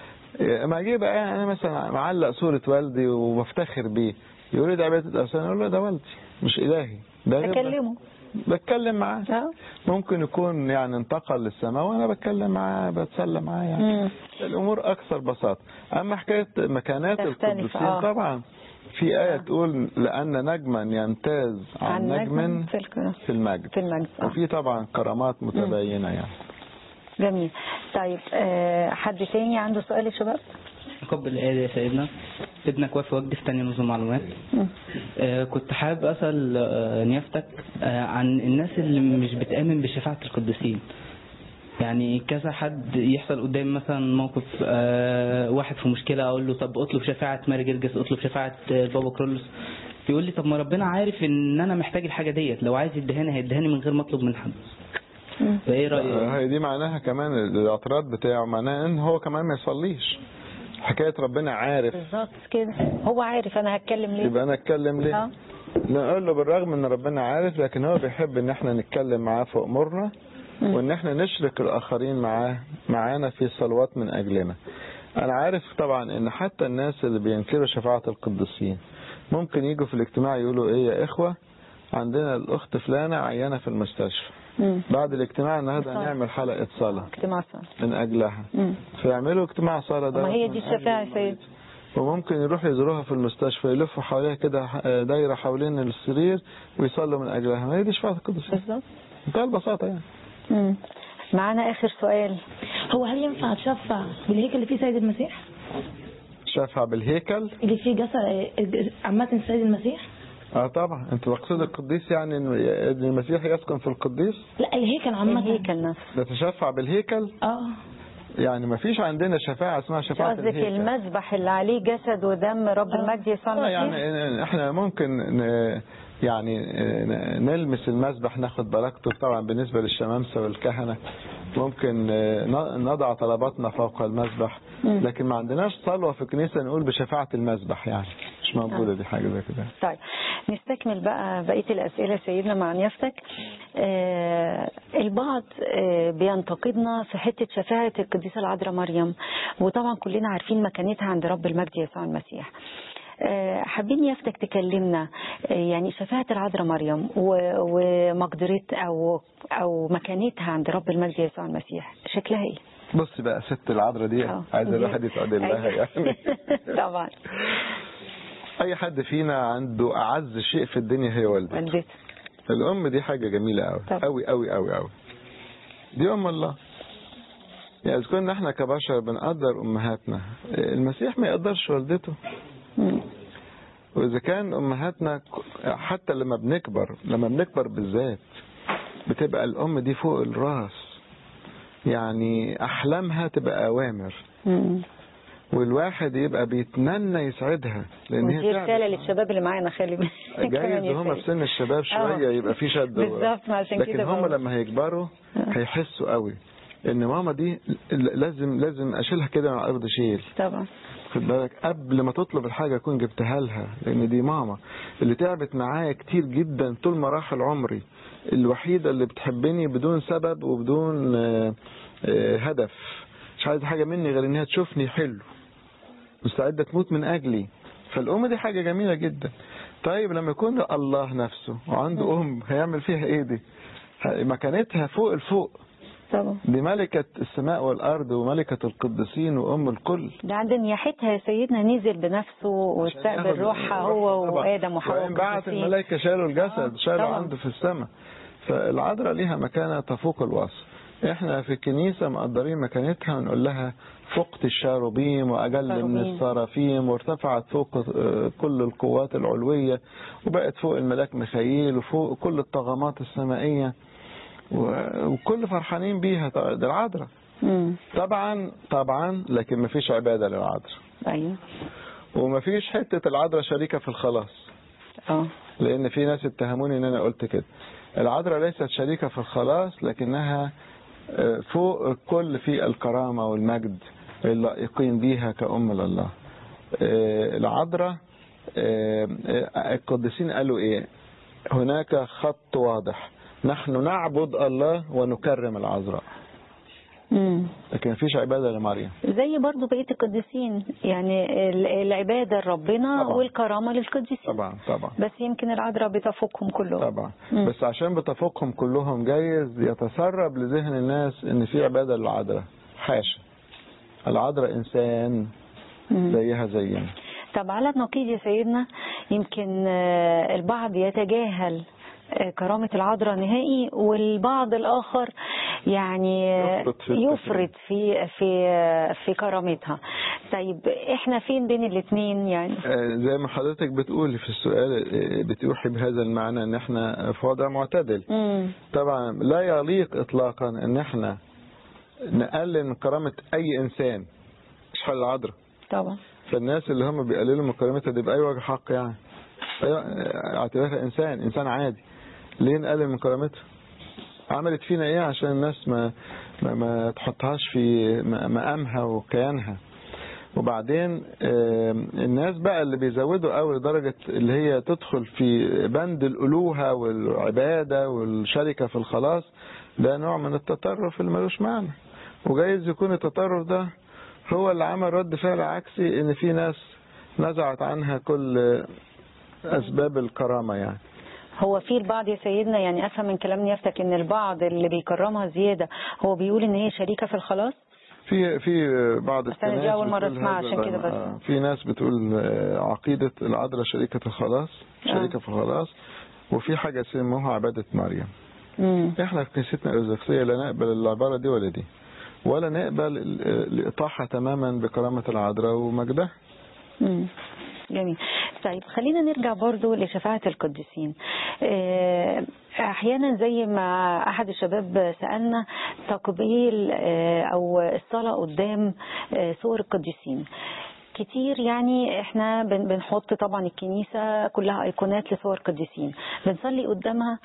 ما اجي بقى انا مثلا معلق صوره والدي وبفتخر بيه يقول لي ده عباده اوثان اقول له ده والدي مش الهي ده غير- اكلمه بتكلم معاه اه ممكن يكون يعني انتقل للسماء وانا بتكلم معاه بتسلى معاه يعني مم. الامور اكثر بساطه اما حكايه مكانات تختلف، القديسين آه. طبعا في آية تقول لأن نجما يمتاز عن نجم في الك- في المجد في المجد آه. وفي طبعا كرامات متباينة يعني جميل طيب آه، حد تاني عنده سؤال يا شباب قبل الآية يا سيدنا ابنك وافي وجدي في تاني نظم معلومات مم. آه، كنت حابب أسأل آه، نيافتك آه، عن الناس اللي مش بتآمن بشفاعة القديسين يعني كذا حد يحصل قدامي مثلا موقف آه، واحد في مشكلة أقول له طب اطلب شفاعة ماري جرجس اطلب شفاعة آه، بابا كرولوس يقول لي طب ما ربنا عارف ان انا محتاج الحاجة ديت لو عايز يدهاني هيدهاني من غير ما اطلب من حد مم. فايه رأيك؟ هي دي معناها كمان الاعتراض بتاعه معناها ان هو كمان ما يصليش حكاية ربنا عارف بالظبط كده هو عارف انا هتكلم ليه يبقى انا اتكلم ليه اه نقول له بالرغم ان ربنا عارف لكن هو بيحب ان احنا نتكلم معاه في امورنا مم. وان احنا نشرك الاخرين معاه معانا في صلوات من اجلنا انا عارف طبعا ان حتى الناس اللي بينكروا شفاعة القديسين ممكن يجوا في الاجتماع يقولوا ايه يا اخوة عندنا الاخت فلانة عيانة في المستشفى مم. بعد الاجتماع النهارده صلاة. هنعمل حلقة صلاة اجتماع صلاة من اجلها مم. فيعملوا اجتماع صلاة ده ما هي من دي أجل الشفاعة يا المريض. سيد وممكن يروحوا يزوروها في المستشفى يلفوا حواليها كده دايرة حوالين السرير ويصلوا من أجلها ما هي دي شفاعة القدس بالظبط بمنتهى البساطة يعني مم. معانا اخر سؤال هو هل ينفع تشفع بالهيكل اللي فيه سيد المسيح شافها بالهيكل اللي فيه جسد عامة السيد المسيح اه طبعا انت مقصود القديس يعني ان إن المسيح يسكن في القديس لا الهيكل عامة الهيكل نفسه نتشفع بالهيكل اه يعني ما فيش عندنا شفاعة اسمها شفاعة قصدك الهيكل المذبح اللي عليه جسد ودم رب المجد يسوع آه المسيح يعني احنا ممكن ن- يعني ن- نلمس المسبح ناخد بركته طبعا بالنسبة للشمامسة والكهنة ممكن ن- نضع طلباتنا فوق المسبح مم. لكن ما عندناش صلوة في الكنيسة نقول بشفاعة المسبح يعني مش موجودة دي حاجة زي كده طيب نستكمل بقى بقية الأسئلة سيدنا مع نيافتك آه البعض آه بينتقدنا في حتة شفاعة القديسة العذراء مريم وطبعا كلنا عارفين مكانتها عند رب المجد يسوع المسيح آه، حابين يافتك تكلمنا آه، يعني شفاعة العذراء مريم و- ومقدرة أو أو مكانتها عند رب المجد يسوع المسيح شكلها إيه؟ بص بقى ست العذراء دي آه. عايز الواحد يتعدل لها أيوة. يعني طبعا اي حد فينا عنده اعز شيء في الدنيا هي والدته والدتها الام دي حاجة جميلة قوي طبعا. قوي قوي قوي قوي دي ام الله يعني اذا كنا احنا كبشر بنقدر امهاتنا المسيح ما يقدرش والدته مم. واذا كان امهاتنا ك- حتى لما بنكبر لما بنكبر بالذات بتبقى الام دي فوق الراس يعني احلامها تبقى اوامر مم. والواحد يبقى بيتمنى يسعدها لان هي ودي تعبت. رسالة للشباب اللي معانا خلي بالك كمان جايز يا هم سيد. في سن الشباب شوية آه. يبقى في شد و- بالظبط، ما عشان لكن كده هم بقول. لما هيكبروا آه. هيحسوا قوي ان ماما دي ل- لازم لازم اشيلها كده من على الارض شيل طبعا خد بالك قبل ما تطلب الحاجة أكون جبتها لها لأن دي ماما اللي تعبت معايا كتير جدا طول مراحل عمري الوحيدة اللي بتحبني بدون سبب وبدون آه، آه، هدف مش عايزة حاجة مني غير إنها تشوفني حلو مستعدة تموت من أجلي فالأم دي حاجة جميلة جدا طيب لما يكون الله نفسه وعنده أم هيعمل فيها إيه دي مكانتها فوق الفوق طبعا دي ملكة السماء والأرض وملكة القديسين وأم الكل ده عند نياحتها يا سيدنا نزل بنفسه واستقبل روحها هو طبعا. وآدم وحواء وإن بعت القديسين. الملائكة شالوا الجسد آه، شالوا طبعا. عنده في السماء فالعذراء ليها مكانة تفوق الوصف احنا في الكنيسة مقدرين مكانتها ونقول لها فقت الشاروبيم وأجل من شاروبيم. السرافيم وارتفعت فوق آه، كل القوات العلوية وبقت فوق الملاك ميخائيل وفوق كل الطغمات السمائية و- وكل فرحانين بيها ده العذراء مم. طبعا طبعا لكن مفيش عبادة للعذراء ايوه ومفيش حتة العذراء شريكة في الخلاص اه لان في ناس اتهموني ان انا قلت كده العذراء ليست شريكة في الخلاص لكنها آه، فوق الكل في الكرامة والمجد اللائقين بيها كأم لله آه، العذراء آه، آه، القديسين قالوا ايه هناك خط واضح نحن نعبد الله ونكرم العذراء مم. لكن مفيش عبادة لمريم زي برضو بقية القديسين يعني ال- العبادة لربنا طبعا. والكرامة للقديسين طبعا طبعا بس يمكن العذراء بتفوقهم كلهم طبعا مم. بس عشان بتفوقهم كلهم جايز يتسرب لذهن الناس ان في عبادة للعذراء حاشا العذراء انسان مم. زيها زينا طب على النقيض يا سيدنا يمكن آه، البعض يتجاهل آه، كرامة العذراء نهائي والبعض الآخر يعني آه، يفرط في يفرط في في آه، في كرامتها طيب احنا فين بين الاثنين يعني آه، زي ما حضرتك بتقولي في السؤال آه، بتوحي بهذا المعنى ان احنا في وضع معتدل مم. طبعا لا يليق اطلاقا ان احنا نقلل من كرامة اي انسان مش حل العذراء طبعا فالناس اللي هم بيقللوا من كرامتها دي بأي وجه حق يعني أيوة، اعتبرها إنسان إنسان عادي ليه نقلل من كرامتها عملت فينا إيه عشان الناس ما ما, ما تحطهاش في م- مقامها وكيانها وبعدين آم، الناس بقى اللي بيزودوا قوي لدرجة اللي هي تدخل في بند الألوهة والعبادة والشركة في الخلاص ده نوع من التطرف اللي ملوش معنى وجايز يكون التطرف ده هو اللي عمل رد فعل عكسي ان في ناس نزعت عنها كل اسباب الكرامة يعني هو في البعض يا سيدنا يعني افهم من كلام نيافتك ان البعض اللي بيكرمها زيادة هو بيقول ان هي شريكة في الخلاص في في بعض بس أنا دي الكنائس أول مرة بتقول أسمعها هذا عشان كده الرأي. بس. آه، في ناس بتقول آه، عقيدة العذراء شريكة الخلاص شريكة في الخلاص وفي حاجة اسمها عبادة مريم مم. احنا في كنيستنا الأرثوذكسية لا نقبل العبارة دي ولا دي ولا نقبل ال- الإطاحة تماما بكرامة العذراء ومجدها مم. جميل طيب خلينا نرجع برضو لشفاعة القديسين آه، أحيانا زي ما أحد الشباب سألنا تقبيل آه، أو الصلاة قدام آه، صور القديسين كتير يعني احنا بن- بنحط طبعا الكنيسة كلها ايقونات لصور قديسين بنصلي قدامها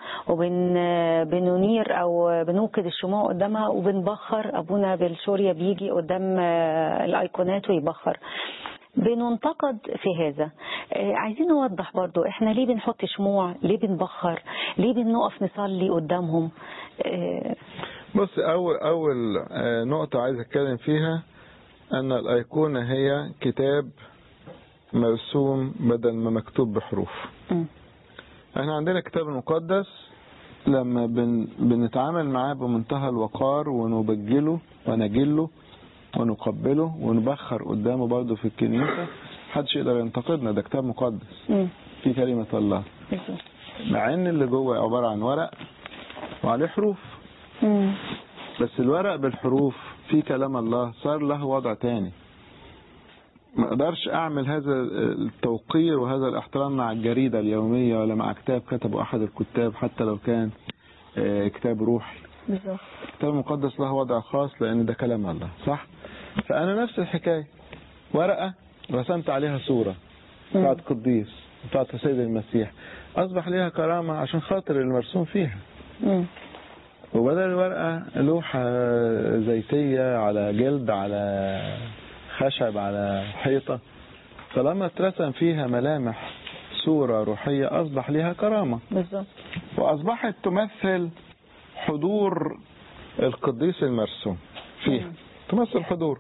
وبننير او بنوقد الشموع قدامها وبنبخر ابونا بالشورية بيجي قدام آه، الايقونات ويبخر بننتقد في هذا آه، عايزين نوضح برضو احنا ليه بنحط شموع ليه بنبخر ليه بنقف نصلي قدامهم آه، بص أول أول آه، نقطة عايز أتكلم فيها أن الأيقونة هي كتاب مرسوم بدل ما مكتوب بحروف م. احنا عندنا الكتاب المقدس لما بن بنتعامل معاه بمنتهى الوقار ونبجله ونجله ونقبله ونبخر قدامه برضه في الكنيسة محدش يقدر ينتقدنا ده كتاب مقدس م. في كلمة الله مع ان اللي جوه عبارة عن ورق وعليه حروف م. بس الورق بالحروف في كلام الله صار له وضع تاني ما اقدرش اعمل هذا التوقير وهذا الاحترام مع الجريدة اليومية ولا مع كتاب كتبه احد الكتاب حتى لو كان آه، كتاب روحي بالظبط الكتاب المقدس له وضع خاص لان ده كلام الله صح فانا نفس الحكاية ورقة رسمت عليها صورة بتاعت قديس بتاعت السيد المسيح اصبح ليها كرامة عشان خاطر المرسوم فيها م. وبدل الورقة لوحة زيتية على جلد على خشب على حيطة فلما اترسم فيها ملامح صورة روحية أصبح لها كرامة بالظبط وأصبحت تمثل حضور القديس المرسوم فيها تمثل حضور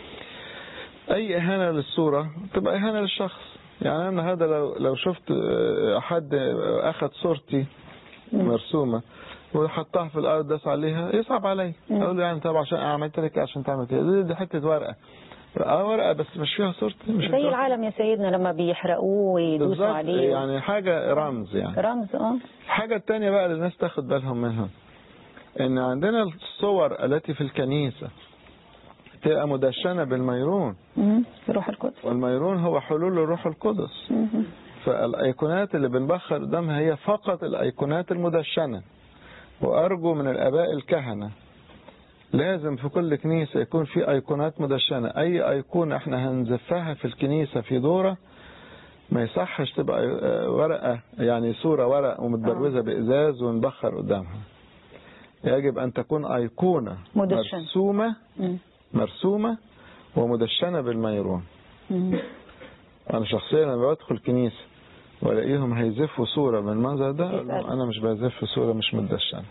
أي إهانة للصورة تبقى إهانة للشخص يعني أنا هذا لو لو شفت آه، حد أخذ صورتي مرسومة وحطها في الأرض داس عليها يصعب علي أقول له يعني طب عشان عملت لك إيه عشان تعمل كده دي, دي حتة ورقة اه ورقة بس مش فيها صورتي مش زي فيها العالم يا سيدنا لما بيحرقوه ويدوسوا بالظبط عليه يعني حاجة رمز يعني رمز اه الحاجة التانية بقى اللي الناس تاخد بالهم منها ان عندنا الصور التي في الكنيسة تبقى مدشنة بالميرون مم. روح القدس والميرون هو حلول الروح القدس مم. فالايقونات اللي بنبخر قدامها هي فقط الايقونات المدشنة وارجو من الاباء الكهنة لازم في كل كنيسة يكون في ايقونات مدشنة اي ايقونة احنا هنزفها في الكنيسة في دورة ما يصحش تبقى آه، ورقة يعني صورة ورق ومتبروزة بإزاز ونبخر قدامها يجب أن تكون أيقونة مدشنة. مرسومة مم. مرسومة ومدشنة بالميرون مم. أنا شخصيا لما بدخل كنيسة ولاقيهم هيزفوا صورة بالمنظر ده أقول لهم يسأل. أنا مش بزف صورة مش مدشنة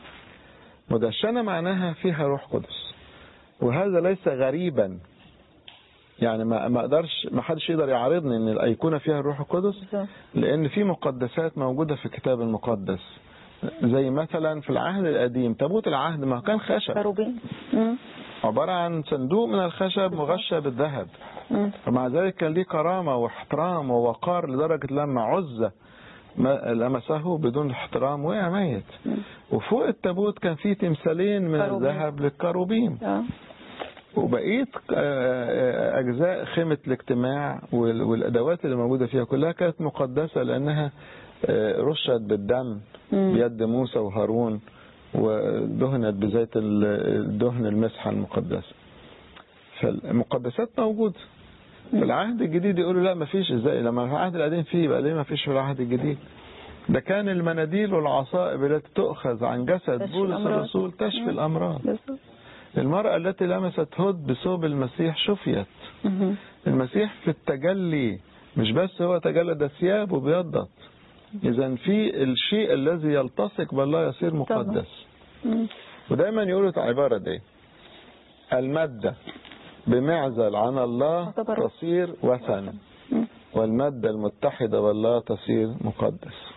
مدشنة معناها فيها روح قدس وهذا ليس غريبا يعني ما ما اقدرش ما حدش يقدر يعارضني ان الايقونه فيها الروح القدس بالظبط. لان في مقدسات موجوده في الكتاب المقدس زي مثلا في العهد القديم تابوت العهد ما كان خشب كروبين مم. عباره عن صندوق من الخشب مغشى بالذهب مم. ومع ذلك كان ليه كرامه واحترام ووقار لدرجه لما عزة ما- لمسه بدون احترام وقع ميت وفوق التابوت كان فيه تمثالين من كروبين. الذهب للكروبيم اه وبقية آه، أجزاء خيمة الاجتماع وال- والأدوات اللي موجودة فيها كلها كانت مقدسة لأنها آه، رشت بالدم مم. بيد موسى وهارون ودهنت بزيت ال- الدهن المسحة المقدسة فالمقدسات موجودة في العهد الجديد يقولوا لا ما فيش ازاي لما في العهد القديم فيه يبقى ليه ما فيش في العهد الجديد ده كان المناديل والعصائب التي تؤخذ عن جسد تشفي بولس الأمراض. الرسول تشفي الأمراض بالظبط المرأة التي لمست هد بثوب المسيح شفيت مم. المسيح في التجلي مش بس هو تجلى ده ثيابه بيضت إذا في الشيء الذي يلتصق بالله يصير مقدس مم. ودايما يقولوا العبارة دي المادة بمعزل عن الله تعتبر تصير وثن مم. والمادة المتحدة بالله تصير مقدس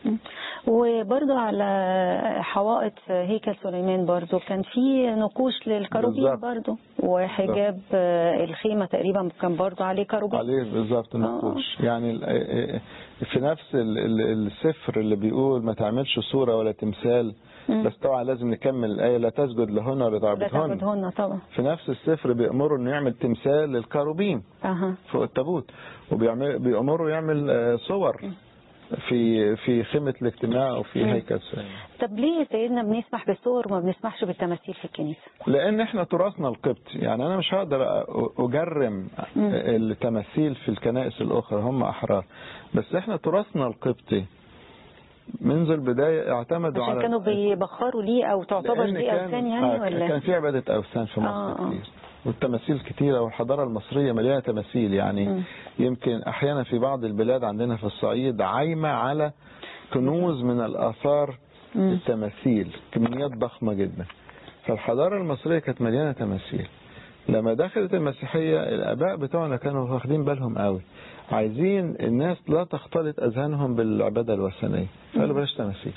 وبرضو على حوائط هيكل سليمان برضو كان في نقوش للكروبين بالظبط. برضو وحجاب آه، الخيمة تقريبا كان برضو عليه كروبين عليه بالظبط النقوش يعني ال- في نفس ال- ال- السفر اللي بيقول ما تعملش صورة ولا تمثال مم. بس طبعا لازم نكمل الآية لا تسجد لهن ولا لا تعبدهن تعبدهن طبعا في نفس السفر بيأمروا انه يعمل تمثال للكروبيم اها فوق التابوت وبيأمروا يعمل آه، صور في في خيمة الاجتماع وفي مم. هيكل سليمان طب ليه يا سيدنا بنسمح بالصور وما بنسمحش بالتماثيل في الكنيسة لان احنا تراثنا القبطي يعني انا مش هقدر أ- اجرم مم. التماثيل في الكنائس الاخرى هم احرار بس احنا تراثنا القبطي منذ البداية اعتمدوا عشان على كانوا بيبخروا ليه او تعتبر لأن دي كان- اوثان يعني آه، ولا كان في عبادة أوثان في مصر آه، آه. كتير والتماثيل كتيرة والحضارة المصرية مليانة تماثيل يعني مم. يمكن أحيانا في بعض البلاد عندنا في الصعيد عايمة على كنوز من الآثار مم. التماثيل كميات ضخمة جدا فالحضارة المصرية كانت مليانة تماثيل لما دخلت المسيحية الآباء بتوعنا كانوا واخدين بالهم قوي عايزين الناس لا تختلط أذهانهم بالعبادة الوثنية قالوا بلاش تماثيل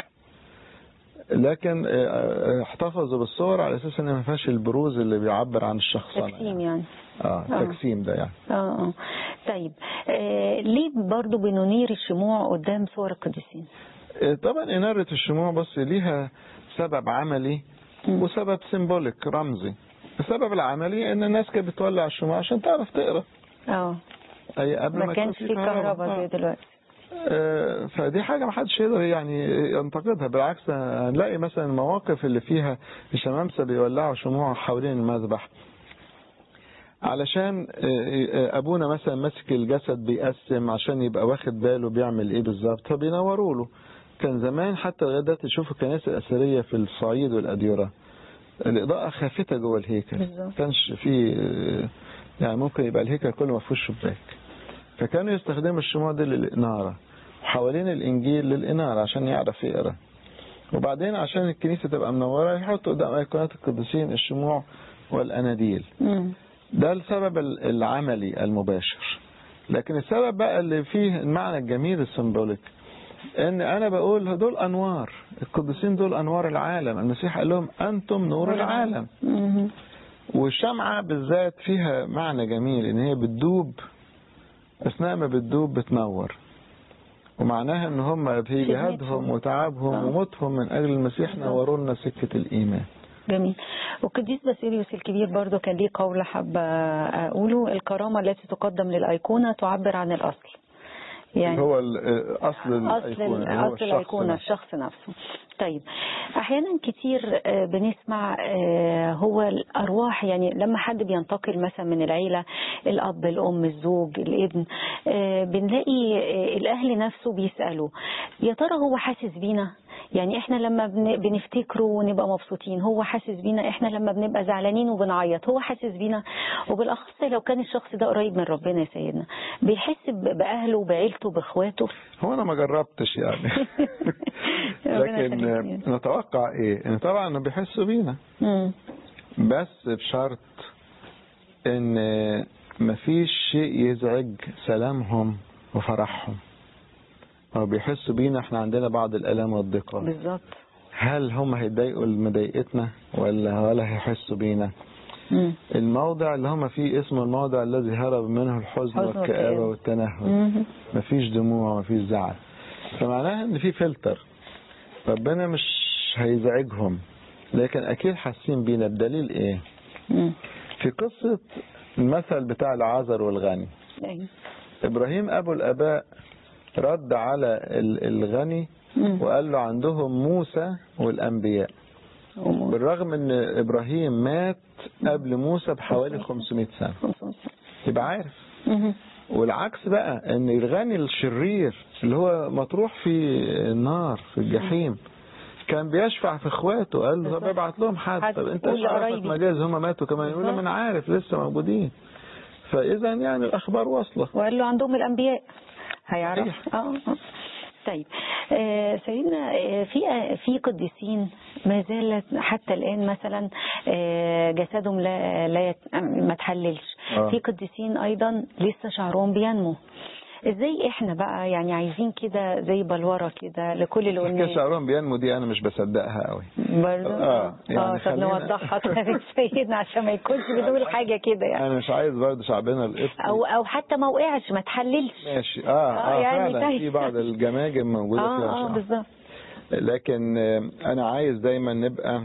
لكن آه، آه، احتفظوا بالصور على اساس ان ما فيهاش البروز اللي بيعبر عن الشخصنه تجسيم يعني اه آه. تجسيم ده يعني اه اه طيب آه ليه برضو بننير الشموع قدام صور القديسين آه، طبعا اناره الشموع بس ليها سبب عملي مم. وسبب سيمبوليك رمزي السبب العملي ان الناس كانت بتولع الشموع عشان تعرف تقرا اه اي قبل ما ما كانش يكون في كهرباء آه. زي دلوقتي آه، فدي حاجة ما حدش يقدر يعني ينتقدها بالعكس هنلاقي مثلا المواقف اللي فيها الشمامسة بيولعوا شموع حوالين المذبح علشان آه، آه، ابونا مثلا ماسك الجسد بيقسم عشان يبقى واخد باله بيعمل ايه بالظبط فبينوروا له كان زمان حتى لغايه دلوقتي تشوف الكنائس الاثريه في الصعيد والاديره الإضاءة خافتة جوه الهيكل بالظبط. ما كانش فيه يعني ممكن يبقى الهيكل كله ما فيهوش شباك فكانوا يستخدموا الشموع دي للإنارة وحوالين الإنجيل للإنارة عشان يعرف يقرأ وبعدين عشان الكنيسة تبقى منورة يحطوا قدام أيقونات القديسين الشموع والأناديل مم. ده السبب ال- العملي المباشر لكن السبب بقى اللي فيه المعنى الجميل السيمبوليك ان انا بقول دول انوار القديسين دول انوار العالم المسيح قال لهم انتم نور العالم مم. والشمعة بالذات فيها معنى جميل ان هي بتدوب اثناء ما بتدوب بتنور ومعناها ان هم في جهادهم وتعبهم آه. وموتهم من اجل المسيح نوروا لنا سكة الايمان جميل والقديس باسيليوس الكبير برضو كان ليه قول حابة أقوله الكرامة التي تقدم للأيقونة تعبر عن الأصل يعني هو ال- اصل أصل الايقونة اللي هو أصل الشخص الأيقونة نفسه. الشخص نفسه طيب أحيانا كتير آه، بنسمع آه، هو الأرواح يعني لما حد بينتقل مثلا من العيلة الأب الأم الزوج الابن آه، بنلاقي آه، الأهل نفسه بيسألوا يا ترى هو حاسس بينا يعني احنا لما بن- بنفتكره ونبقى مبسوطين هو حاسس بينا احنا لما بنبقى زعلانين وبنعيط هو حاسس بينا وبالاخص لو كان الشخص ده قريب من ربنا يا سيدنا بيحس ب- باهله وبعيلته باخواته هو انا ما جربتش يعني ربنا لكن يخليك. نتوقع ايه ان طبعا إنه بيحسوا بينا مم. بس بشرط ان مفيش شيء يزعج سلامهم وفرحهم هو بيحسوا بينا احنا عندنا بعض الالام والضيقات بالظبط هل هم هيتضايقوا لمضايقتنا ولا ولا هيحسوا بينا مم. الموضع اللي هم فيه اسمه الموضع الذي هرب منه الحزن حزن والكآبة والكآبة. والتنهد مم. مفيش دموع مفيش زعل فمعناها ان في فلتر ربنا مش هيزعجهم لكن اكيد حاسين بينا بدليل ايه مم. في قصة المثل بتاع العازر والغني أيوة. ابراهيم ابو الاباء رد على ال- الغني مم. وقال له عندهم موسى والانبياء أمور. بالرغم ان ابراهيم مات قبل موسى بحوالي 500 سنة يبقى عارف مم. والعكس بقى ان الغني الشرير اللي هو مطروح في النار في الجحيم كان بيشفع في اخواته قال له طب بالظبط. ابعت لهم حد حد. طب انت قول ايش عرفك لقرايبي. مجاز هم ماتوا كمان يقول له ما انا عارف لسه موجودين فاذا يعني الاخبار واصله وقال له عندهم الانبياء هيعرف صحيح. اه آه. طيب آه، سيدنا آه، في آه، في قديسين ما زالت حتى الان مثلا آه، جسدهم لا لا يت- ما تحللش آه. في قديسين ايضا لسه شعرهم بينمو ازاي احنا بقى يعني عايزين كده زي بلوره كده لكل اللي حكايه قلناه شعرهم بينمو دي انا مش بصدقها قوي برضه آه، يعني اه طب خلينا- نوضحها كده سيدنا عشان ما يكونش بنقول حاجه كده يعني انا مش عايز برضه شعبنا القبطي او او حتى ما وقعش ما تحللش ماشي اه آه، اه, يعني فعلا طيب. في بعض الجماجم موجوده فيها اه اه شعر. بالظبط لكن آه، انا عايز دايما نبقى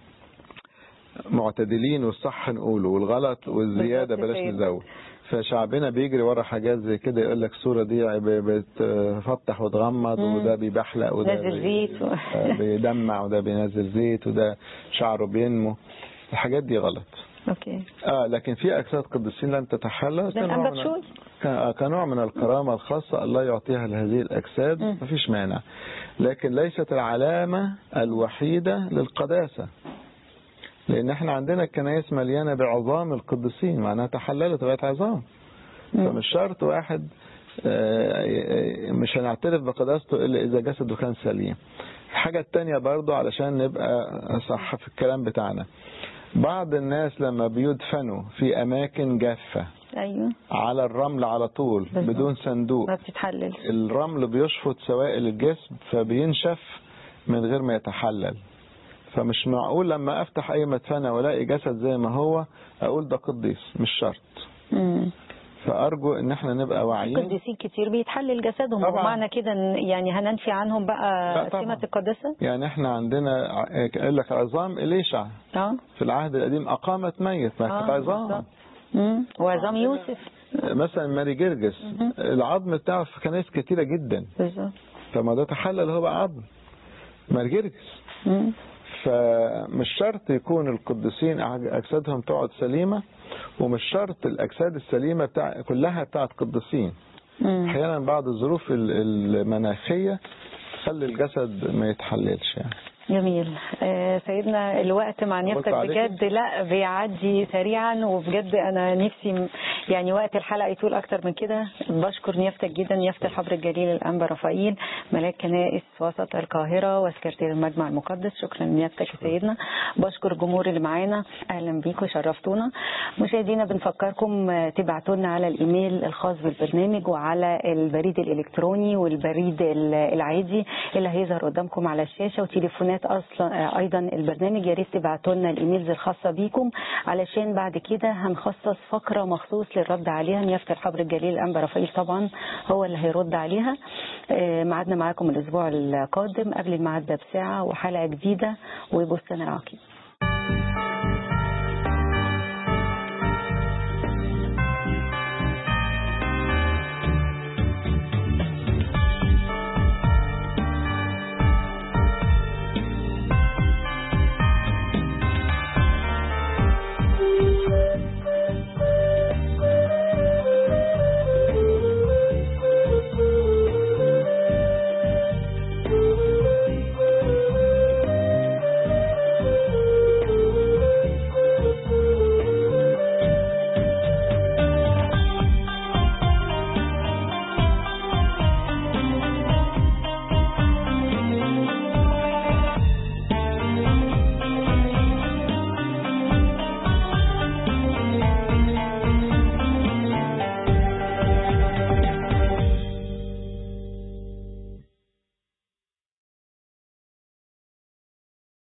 معتدلين والصح نقوله والغلط والزياده بالظبط بلاش كده. نزود فشعبنا بيجري ورا حاجات زي كده يقول لك الصوره دي ب- بتفتح وتغمض مم. وده بيبحلق وده نازل بي- زيت و- آه، بيدمع وده بينزل زيت وده شعره بينمو الحاجات دي غلط اوكي اه لكن في اجساد قديسين لن تتحلى زي كنوع الأنبا من- بشوي. ك- آه، كنوع من الكرامة الخاصة الله يعطيها لهذه الأجساد مم. مفيش مانع لكن ليست العلامة الوحيدة للقداسة لأن احنا عندنا الكنائس مليانة بعظام القديسين معناها تحللت بقت عظام مم. فمش شرط واحد آه، مش هنعترف بقداسته إلا إذا جسده كان سليم الحاجة التانية برضو علشان نبقى صح في الكلام بتاعنا بعض الناس لما بيدفنوا في أماكن جافة ايوه على الرمل على طول بالظبط. بدون صندوق ما بتتحللش الرمل بيشفط سوائل الجسم فبينشف من غير ما يتحلل فمش معقول لما افتح اي مدفنة والاقي جسد زي ما هو اقول ده قديس مش شرط مم. فارجو ان احنا نبقى واعيين قديسين كتير بيتحلل جسدهم طبعا. ومعنى كده إن- يعني هننفي عنهم لا بقى طبعا. سمة القداسة يعني احنا عندنا ع- قال لك عظام اليشع اه في العهد القديم اقامت ميت ما كانت آه، عظام بالظبط. مم. وعظام يوسف مثلا ماري جرجس العظم بتاعه في كنائس كتيرة جدا بالظبط فما ده تحلل هو بقى عظم ماري جرجس مم. فمش شرط يكون القديسين أجسادهم تقعد سليمة ومش شرط الأجساد السليمة بتاع كلها بتاعت قديسين مم. أحيانا بعض الظروف ال- المناخية تخلي الجسد ما يتحللش يعني جميل آه، سيدنا الوقت مع نيافتك عليكم؟ بجد لا بيعدي سريعا وبجد انا نفسي م- يعني وقت الحلقه يطول اكتر من كده بشكر نيافتك جدا نيافه الحبر الجليل الانبا رفائيل ملاك كنائس وسط القاهره وسكرتير المجمع المقدس شكرا لنيافتك يا سيدنا بشكر الجمهور اللي معانا اهلا بيكم شرفتونا مشاهدينا بنفكركم آه، تبعتوا لنا على الايميل الخاص بالبرنامج وعلى البريد الالكتروني والبريد ال- العادي اللي هيظهر قدامكم على الشاشه وتليفونات اصلا آه، ايضا البرنامج يا ريت تبعتوا لنا الايميلز الخاصه بيكم علشان بعد كده هنخصص فقره مخصوص للرد عليها نيافه الحبر الجليل الانبا رفائيل طبعا هو اللي هيرد عليها آه، ميعادنا معاكم الاسبوع القادم قبل الميعاد ده بساعه وحلقه جديده وبستان العقيد